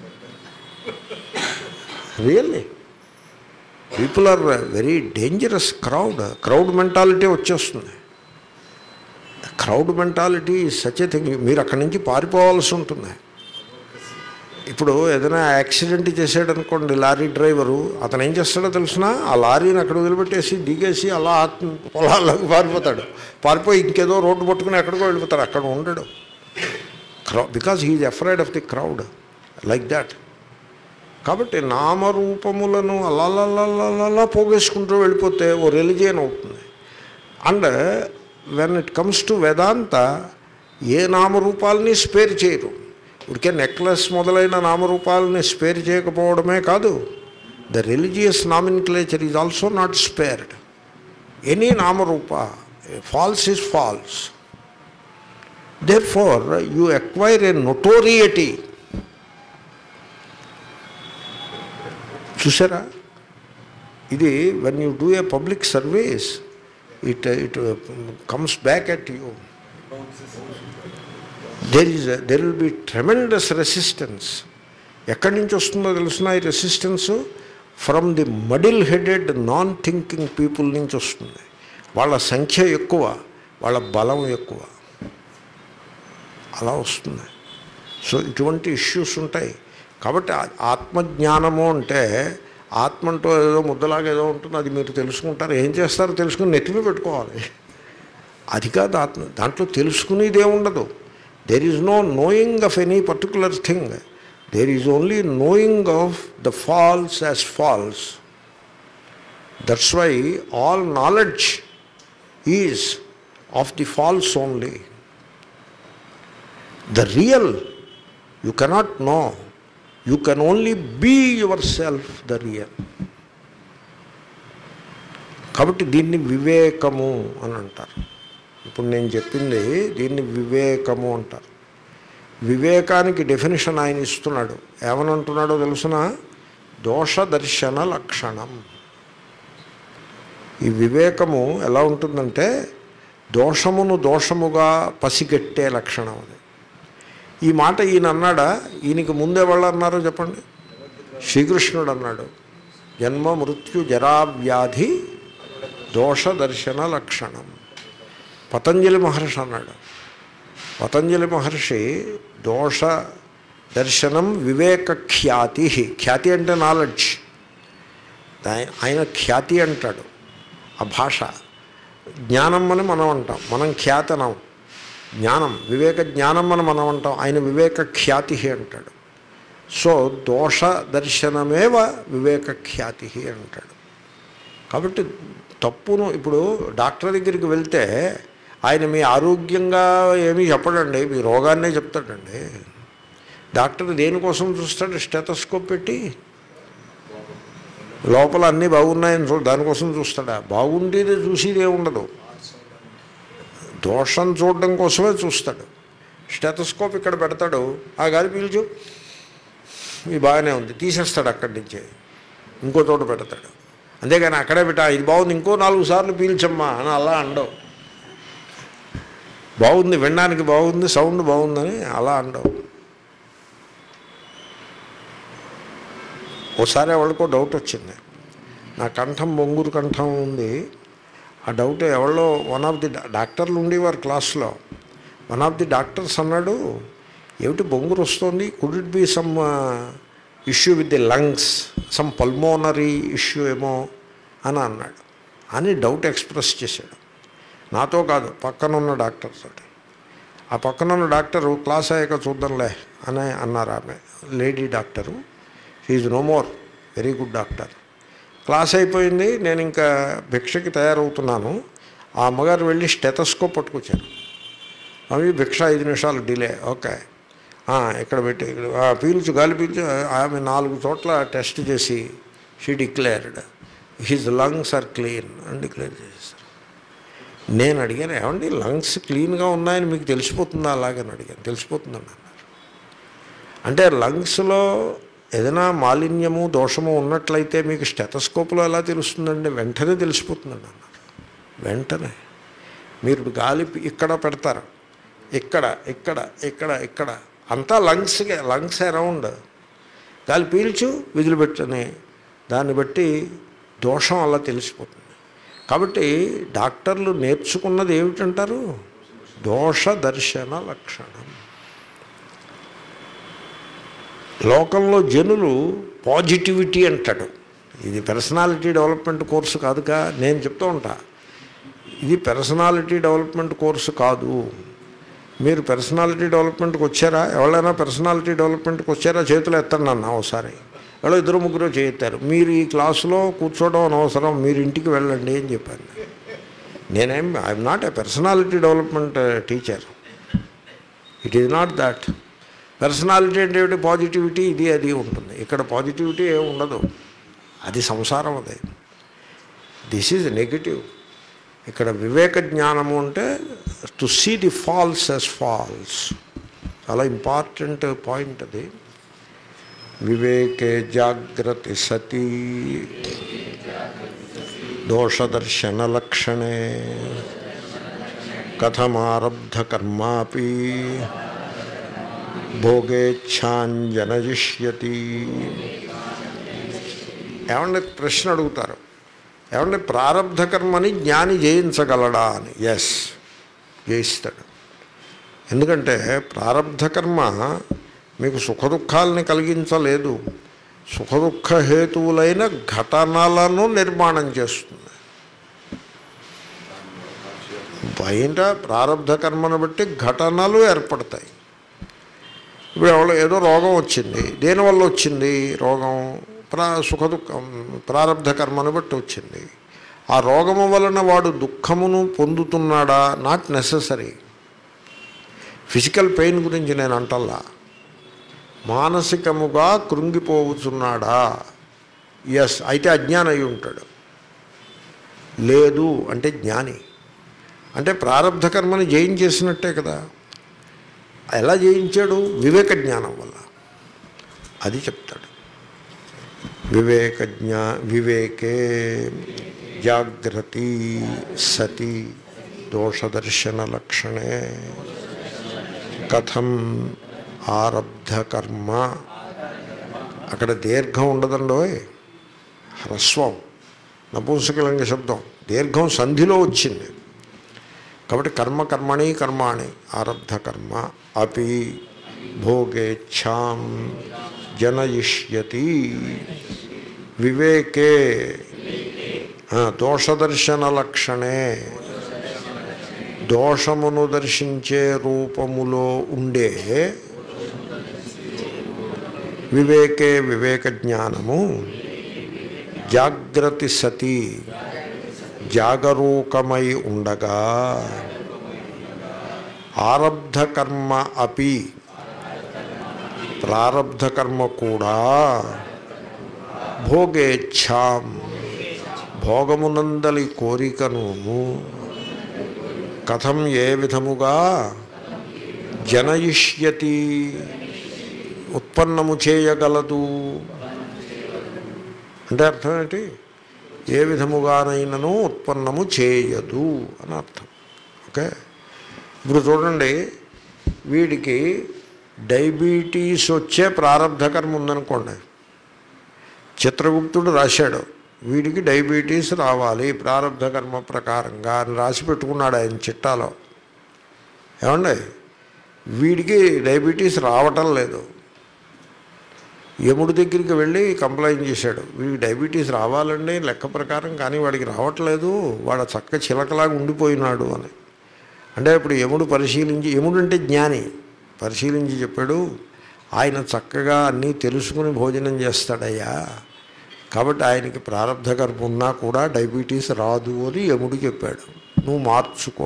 S1: really people are very dangerous crowd crowd mentality వచ్చేస్తుంది crowd mentality such a thing మీరు అక్కడి నుంచి పారిపోవాల్సి ఉంటుంది ఇప్పుడు ఏదైనా యాక్సిడెంట్ చేసాడు అనుకోండి లారీ డ్రైవరు అతను ఏం చేస్తాడో తెలిసిన ఆ లారీని అక్కడ వదిలిపెట్టేసి దిగేసి అలా ఆత్మ పొలాల్లోకి పారిపోతాడు పారిపోయి ఇంకేదో రోడ్డు పట్టుకుని ఎక్కడికో వెళ్ళిపోతాడు అక్కడ ఉండడు క్రౌ because he's afraid of the crowd like that కాబట్టి నామరూపములను అలా పోగేసుకుంటూ వెళ్ళిపోతే ఓ రిలిజియన్ అవుతుంది and when it comes to Vedanta ఏ నామరూపాలని స్పేర్ చేయరు ఇప్పటికే నెక్లెస్ మొదలైన నామరూపాలని స్పేర్ చేయకపోవడమే కాదు the religious nomenclature is also not spared any namarupa false is false therefore you acquire a notoriety చూసారా ఇది when you do a public service it it comes back at you there is there will be tremendous resistance ఎక్కడి నుంచి వస్తుందో తెలిసిన ఈ resistance from the muddle headed non thinking people నుంచి వస్తుంది వాళ్ళ సంఖ్య ఎక్కువ వాళ్ళ బలం ఎక్కువ అలా వస్తుంది సో ఇటువంటి ఇష్యూస్ ఉంటాయి కాబట్టి ఆత్మజ్ఞానము అంటే ఆత్మ అంటూ ఏదో ముద్దలాగా ఏదో ఉంటుంది అది మీరు తెలుసుకుంటారు ఏం చేస్తారో తెలుసుకుని నెత్తిమి పెట్టుకోవాలి అది కాదు ఆత్మ దాంట్లో తెలుసుకునేది ఏముండదు there is no knowing of any particular thing there is only knowing of the false as false that's why all knowledge is of the false only the real you cannot know you can only be yourself the real కాబట్టి దీన్ని వివేకము అని అంటారు ఇప్పుడు నేను చెప్పింది దీన్ని వివేకము అంటారు వివేకానికి డెఫినేషన్ ఆయన ఇస్తున్నాడు ఏమని అంటున్నాడో తెలుసిన దోష దర్శన లక్షణం ఈ వివేకము ఎలా ఉంటుందంటే దోషమును దోషముగా పసిగట్టే లక్షణం అది ఈ మాట ఈయన అన్నాడా ఈయనకి ముందే వాళ్ళు అన్నారో చెప్పండి శ్రీకృష్ణుడు అన్నాడు జన్మ మృత్యు జరా వ్యాధి దోష దర్శన లక్షణం పతంజలి మహర్షి అన్నాడు పతంజలి మహర్షి దోష దర్శనం వివేక ఖ్యాతి ఖ్యాతి అంటే నాలెడ్జ్ ఆయన ఖ్యాతి అంటాడు ఆ భాష జ్ఞానం అని మనం అంటాం మనం ఖ్యాతనం జ్ఞానం వివేక జ్ఞానం అని మనం అంటాం ఆయన వివేక ఖ్యాతి అంటాడు సో దోష దర్శనమేవ వివేక ఖ్యాతి అంటాడు కాబట్టి తప్పును ఇప్పుడు డాక్టర్ దగ్గరికి వెళ్తే ఆయన మీ ఆరోగ్యంగా ఏమీ చెప్పడండి మీ రోగాన్నే చెప్తాడండి డాక్టర్ దేనికోసం చూస్తాడు స్టెటస్కోప్ పెట్టి లోపల అన్నీ బాగున్నాయని చూ దానికోసం చూస్తాడా బాగుండేది చూసేదే ఉండదు దోషం చూడడం కోసమే చూస్తాడు స్టెటస్కోప్ ఇక్కడ పెడతాడు ఆ గాలి పీల్చు ఇది బాగానే ఉంది తీసేస్తాడు అక్కడి నుంచి ఇంకో చోట పెడతాడు అంతేగాని అక్కడే పెట్టా ఇది బాగుంది ఇంకో నాలుగు సార్లు పీల్చమ్మా అని అలా అండవు బాగుంది వినడానికి బాగుంది సౌండ్ బాగుందని అలా అండవు ఓసారి ఎవరికో డౌట్ వచ్చింది నా కంఠం బొంగురు కంఠం ఉంది ఆ డౌట్ ఎవరిలో వన్ ఆఫ్ ది డాక్టర్లు ఉండేవారు క్లాస్లో వన్ ఆఫ్ ది డాక్టర్స్ అన్నాడు ఏమిటి బొంగురు వస్తుంది could it be some issue with the lungs some pulmonary issue ఏమో అని అన్నాడు అని డౌట్ ఎక్స్ప్రెస్ చేశాడు నాతో కాదు పక్కనున్న డాక్టర్ తోటి ఆ పక్కనున్న డాక్టరు క్లాస్ అయ్యాక చూద్దాంలే అని అన్నారు ఆమె lady doctor is no more very good doctor class అయిపోయింది నేను ఇంకా భిక్షకి తయారవుతున్నాను ఆ అమ్మగారు వెళ్ళి స్టెటస్కోప్ పట్టుకొచ్చారు అవి భిక్ష ఐదు నిమిషాలు డిలే ఓకే ఇక్కడ పెట్టి ఆ, పీల్చు గాలి పీల్చు ఆమె నాలుగు చోట్ల టెస్ట్ చేసి she declared his lungs are clean అని డిక్లేర్ చేసేసారు నేను అడిగాను ఏమండి లంగ్స్ క్లీన్గా ఉన్నాయని మీకు తెలిసిపోతుందా అలాగని అడిగాను తెలిసిపోతుందని అన్నారు అంటే లంగ్స్లో ఏదైనా మాలిన్యము దోషము ఉన్నట్లయితే మీకు స్టెటస్కోప్లో ఎలా తెలుస్తుందండి వెంటనే తెలిసిపోతుందండి అన్నారు వెంటనే మీరు గాలి పీ- ఇక్కడ పెడతారు ఇక్కడ ఇక్కడ ఇక్కడ ఇక్కడ అంతా లంగ్స్కే లంగ్స్ అరౌండ్ గాలి పీల్చు విదిలిపెట్టని దాన్ని బట్టి దోషం అలా తెలిసిపోతుంది కాబట్టి డాక్టర్లు నేర్చుకున్నది ఏమిటంటారు దోష దర్శన లక్షణం లోకంలో జనులు పాజిటివిటీ అంటాడు ఇది పర్సనాలిటీ డెవలప్మెంట్ కోర్సు కాదుగా నేను చెప్తూ ఉంటా ఇది పర్సనాలిటీ డెవలప్మెంట్ కోర్సు కాదు మీరు పర్సనాలిటీ డెవలప్మెంట్కి వచ్చారా ఎవరైనా పర్సనాలిటీ డెవలప్మెంట్కి వచ్చారా చేతులు ఎత్తండి అన్న ఒకసారి ఎవరో ఇద్దరు ముగ్గురు చేయిస్తారు మీరు ఈ క్లాసులో కూర్చోవడం అనవసరం మీరు ఇంటికి వెళ్ళండి అని చెప్పాను నేనేం I'm not a personality development teacher it is not that personality అంటే ఏమిటి పాజిటివిటీ ఇది అది ఉంటుంది ఇక్కడ పాజిటివిటీ ఏమి ఉండదు అది సంసారం అది దిస్ ఈజ్ నెగిటివ్ ఇక్కడ వివేక జ్ఞానము అంటే to see the false as false చాలా ఇంపార్టెంట్ పాయింట్ అది వివేకే జాగ్రత్త సతీ దోషదర్శన లక్షణే కథమారబ్ధ కర్మాపి భోగేచ్ఛాంజనయిష్యతి ఏమంటే ప్రశ్న అడుగుతారు ఏమంటే ప్రారంధ కర్మని జ్ఞాని జయించగలడా అని ఎస్ జయిస్తాడు ఎందుకంటే ప్రారంధ కర్మ మీకు సుఖదుఖాలని కలిగించలేదు సుఖదుఖ హేతువులైన ఘటనలను నిర్మాణం చేస్తుంది బయట ప్రారంధ కర్మను బట్టి ఘటనలు ఏర్పడతాయి ఇప్పుడు ఎవరో ఏదో రోగం వచ్చింది దేనివల్ల వచ్చింది రోగం ప్రా సుఖ దుఃఖం ప్రారంధ కర్మను బట్టి వచ్చింది ఆ రోగము వలన వాడు దుఃఖమును పొందుతున్నాడా నాట్ నెససరీ ఫిజికల్ పెయిన్ గురించి నేను అంటల్లా మానసికముగా కృంగిపోవచ్చున్నాడా ఎస్ అయితే అజ్ఞానం అయి ఉంటాడు లేదు అంటే జ్ఞాని అంటే ప్రారంధ కర్మని జయించేసినట్టే కదా ఎలా జయించాడు వివేక జ్ఞానం వల్ల అది చెప్తాడు వివేక జ్ఞా వివేకే జాగ్రతి సతి దోషదర్శన లక్షణే కథం ఆరబ్ధ కర్మ అక్కడ దీర్ఘం ఉండదండోయ్ హ్రస్వం నపుంసకలింగ శబ్దం దీర్ఘం సంధిలో వచ్చింది కాబట్టి కర్మ కర్మణి కర్మాణి ఆరబ్ధ కర్మ అపి భోగేచ్ఛాం జనయిష్యతి వివేకే ఆ, దోషదర్శన లక్షణే దోషమును దర్శించే రూపములో ఉండే వివేకే వివేక జ్ఞానము జాగ్రత్త సతి జాగరూకమై ఉండగా ఆరబ్ధ కర్మ అపి ప్రారబ్ధ కర్మ కూడా భోగేచ్ఛాం భోగమునందలి కోరికను కథం ఏ విధముగా జనయిష్యతి ఉత్పన్నము చేయగలదు అంటే అర్థం ఏంటి ఏ విధముగానైనను ఉత్పన్నము చేయదు అని అర్థం ఓకే ఇప్పుడు చూడండి వీడికి డయాబెటీస్ వచ్చే ప్రారంభ కర్మ ఉందనుకోండి చిత్రగుప్తుడు రాశాడు వీడికి డయాబెటీస్ రావాలి ప్రారంభ కర్మ ప్రకారంగా అని రాసి పెట్టుకున్నాడు ఆయన చిట్టాలో ఏమండి వీడికి డయాబెటీస్ రావటం లేదు యముడి దగ్గరికి వెళ్ళి కంప్లైంట్ చేశాడు వీడికి డయాబెటీస్ రావాలండి లెక్క ప్రకారం కానీ వాడికి రావట్లేదు వాడు చక్క చిలకలాగా ఉండిపోయినాడు అని అంటే ఇప్పుడు యముడు పరిశీలించి యముడు అంటే జ్ఞాని పరిశీలించి చెప్పాడు ఆయన చక్కగా అన్నీ తెలుసుకుని భోజనం చేస్తాడయ్యా కాబట్టి ఆయనకి ప్రారంభ గర్భ ఉన్నా కూడా డయాబెటీస్ రాదు అని యముడు చెప్పాడు నువ్వు మార్చుకో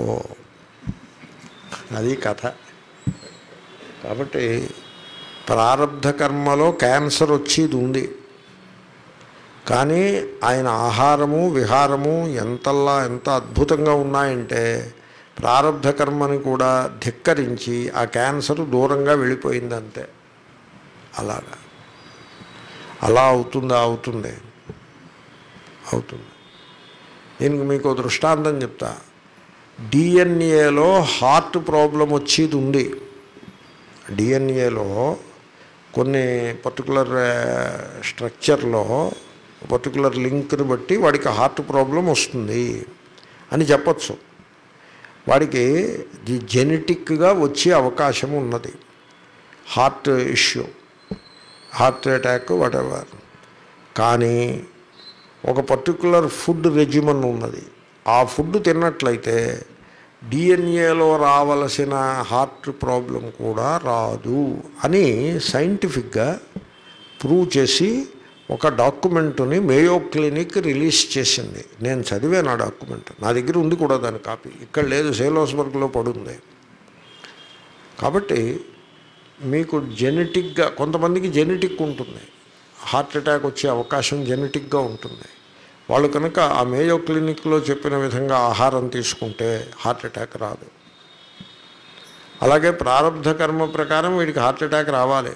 S1: అది కథ కాబట్టి ప్రారంధ కర్మలో క్యాన్సర్ వచ్చేది ఉంది కానీ ఆయన ఆహారము విహారము ఎంతల్లా ఎంత అద్భుతంగా ఉన్నాయంటే ప్రారంధ కర్మని కూడా ధిక్కరించి ఆ క్యాన్సర్ దూరంగా వెళ్ళిపోయిందంతే అలాగా అలా అవుతుందా అవుతుంది అవుతుంది దీనికి మీకు ఓ దృష్టాంతం చెప్తా డిఎన్ఏలో హార్ట్ ప్రాబ్లం వచ్చేది ఉంది డిఎన్ఏలో కొన్ని పర్టికులర్ స్ట్రక్చర్లో పర్టికులర్ లింక్ని బట్టి వాడికి హార్ట్ ప్రాబ్లం వస్తుంది అని చెప్పచ్చు వాడికి ఇది జెనెటిక్గా వచ్చే అవకాశం ఉన్నది heart issue heart attack whatever కానీ ఒక పర్టికులర్ ఫుడ్ రెజిమన్ ఉన్నది ఆ ఫుడ్ తిన్నట్లయితే డిఎన్ఏలో రావలసిన హార్ట్ ప్రాబ్లం కూడా రాదు అని సైంటిఫిక్గా ప్రూవ్ చేసి ఒక డాక్యుమెంట్ని మేయో క్లినిక్ రిలీజ్ చేసింది నేను చదివాను ఆ డాక్యుమెంట్ నా దగ్గర ఉంది కూడా దాని కాపీ ఇక్కడ లేదు సేలోస్బర్గ్లో పడుంది కాబట్టి మీకు జెనెటిక్గా కొంతమందికి జెనెటిక్ ఉంటుంది హార్ట్ అటాక్ వచ్చే అవకాశం జెనెటిక్గా ఉంటుంది వాళ్ళు కనుక ఆ మేయో క్లినిక్లో చెప్పిన విధంగా ఆహారం తీసుకుంటే హార్ట్ అటాక్ రాదు అలాగే ప్రారంధ కర్మ ప్రకారం వీడికి హార్ట్ అటాక్ రావాలి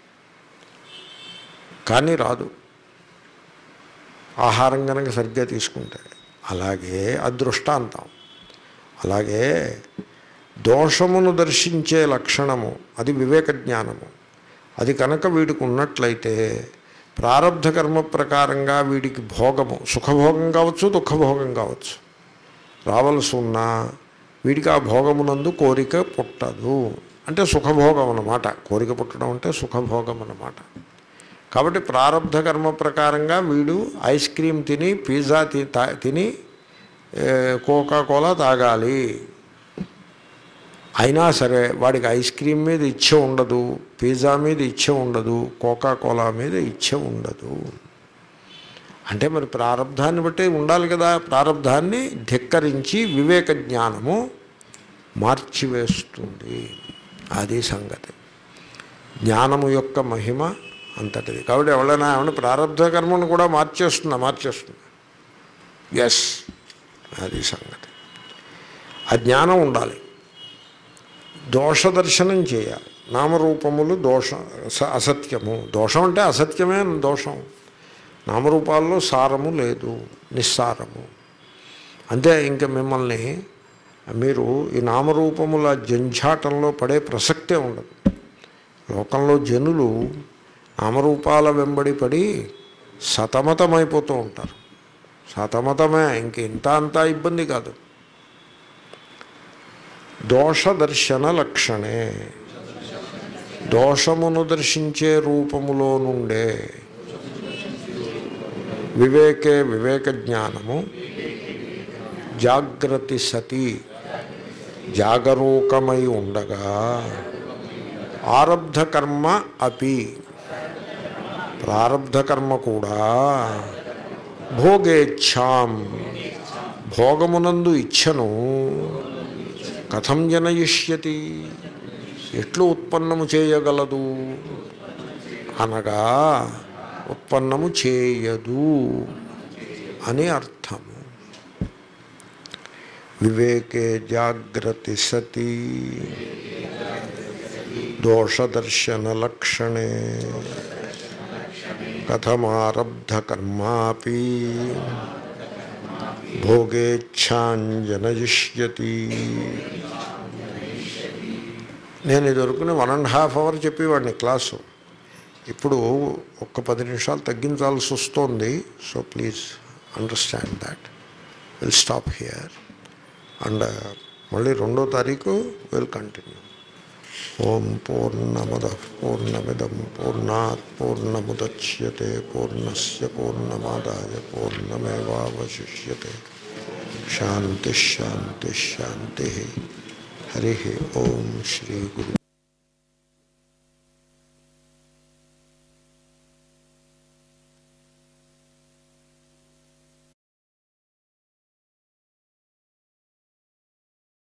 S1: కానీ రాదు ఆహారం కనుక సరిగ్గా తీసుకుంటే అలాగే అదృష్టాంతం అలాగే దోషమును దర్శించే లక్షణము అది వివేక జ్ఞానము అది కనుక వీడికి ఉన్నట్లయితే ప్రారంధ కర్మ ప్రకారంగా వీడికి భోగము సుఖభోగం కావచ్చు దుఃఖభోగం కావచ్చు రావలసి ఉన్నా వీడికి ఆ భోగమునందు కోరిక పుట్టదు అంటే సుఖభోగం అన్నమాట కోరిక పుట్టడం అంటే సుఖభోగం అన్నమాట కాబట్టి ప్రారంధ కర్మ ప్రకారంగా వీడు ఐస్ క్రీమ్ తిని పిజ్జా తి తా- తిని ఏ, కోకా కోలా తాగాలి అయినా సరే వాడికి ఐస్ క్రీమ్ మీద ఇచ్చ ఉండదు పిజ్జా మీద ఇచ్చ ఉండదు కోకా కోలా మీద ఇచ్చ ఉండదు అంటే మరి ప్రారంధాన్ని బట్టి ఉండాలి కదా ప్రారంధాన్ని ధిక్కరించి వివేక జ్ఞానము మార్చివేస్తుంది అది సంగతి జ్ఞానము యొక్క మహిమ అంతటిది కాబట్టి ఎవరైనా ఏమన్నా ప్రారంభ కర్మను కూడా మార్చేస్తుందా మార్చేస్తుంది ఎస్ అది సంగతి ఆ జ్ఞానం ఉండాలి దోష దర్శనం చేయాలి నామరూపములు దోష స- అసత్యము దోషం అంటే అసత్యమే దోషం నామరూపాల్లో సారము లేదు నిస్సారము అంతే ఇంకా మిమ్మల్ని మీరు ఈ నామరూపముల జంఝాటంలో పడే ప్రసక్తే ఉండదు లోకంలో జనులు నామరూపాల వెంబడి పడి సతమతమైపోతూ ఉంటారు సతమతమే ఇంక ఇంత అంతా ఇబ్బంది కాదు దోష దర్శన లక్షణే దోషమును దర్శించే రూపములో నుండే వివేకే వివేక జ్ఞానము జాగ్రత్త సతి జాగరూకమై ఉండగా ఆరబ్ధ కర్మ అపి ప్రారబ్ధ కర్మ కూడా భోగేచ్ఛాం భోగమునందు ఇచ్ఛను కథం జనయిష్యతి ఎట్లు ఉత్పన్నము చేయగలదు అనగా ఉత్పన్నము చేయదు అని అర్థము వివేకే జాగ్రత్త సతి దోషదర్శన లక్షణే కథమారబ్ధ కర్మాపి భోగేచ్ఛాంజనయిష్యతి నేను ఇదివరకునే వన్ అండ్ హాఫ్ అవర్ చెప్పేవాడిని క్లాసు ఇప్పుడు ఒక్క పది నిమిషాలు తగ్గించాల్సి వస్తుంది so please understand that will stop here and మళ్ళీ రెండో తారీఖు విల్ కంటిన్యూ ఓం పూర్ణమద పూర్ణమిదం పూర్ణాత్ పూర్ణముద్యతే పూర్ణస్ పూర్ణమాదాయ పూర్ణమేవాశిష్యతే శాంతి శాంతి శాంతి హరి ఓం శ్రీ గురు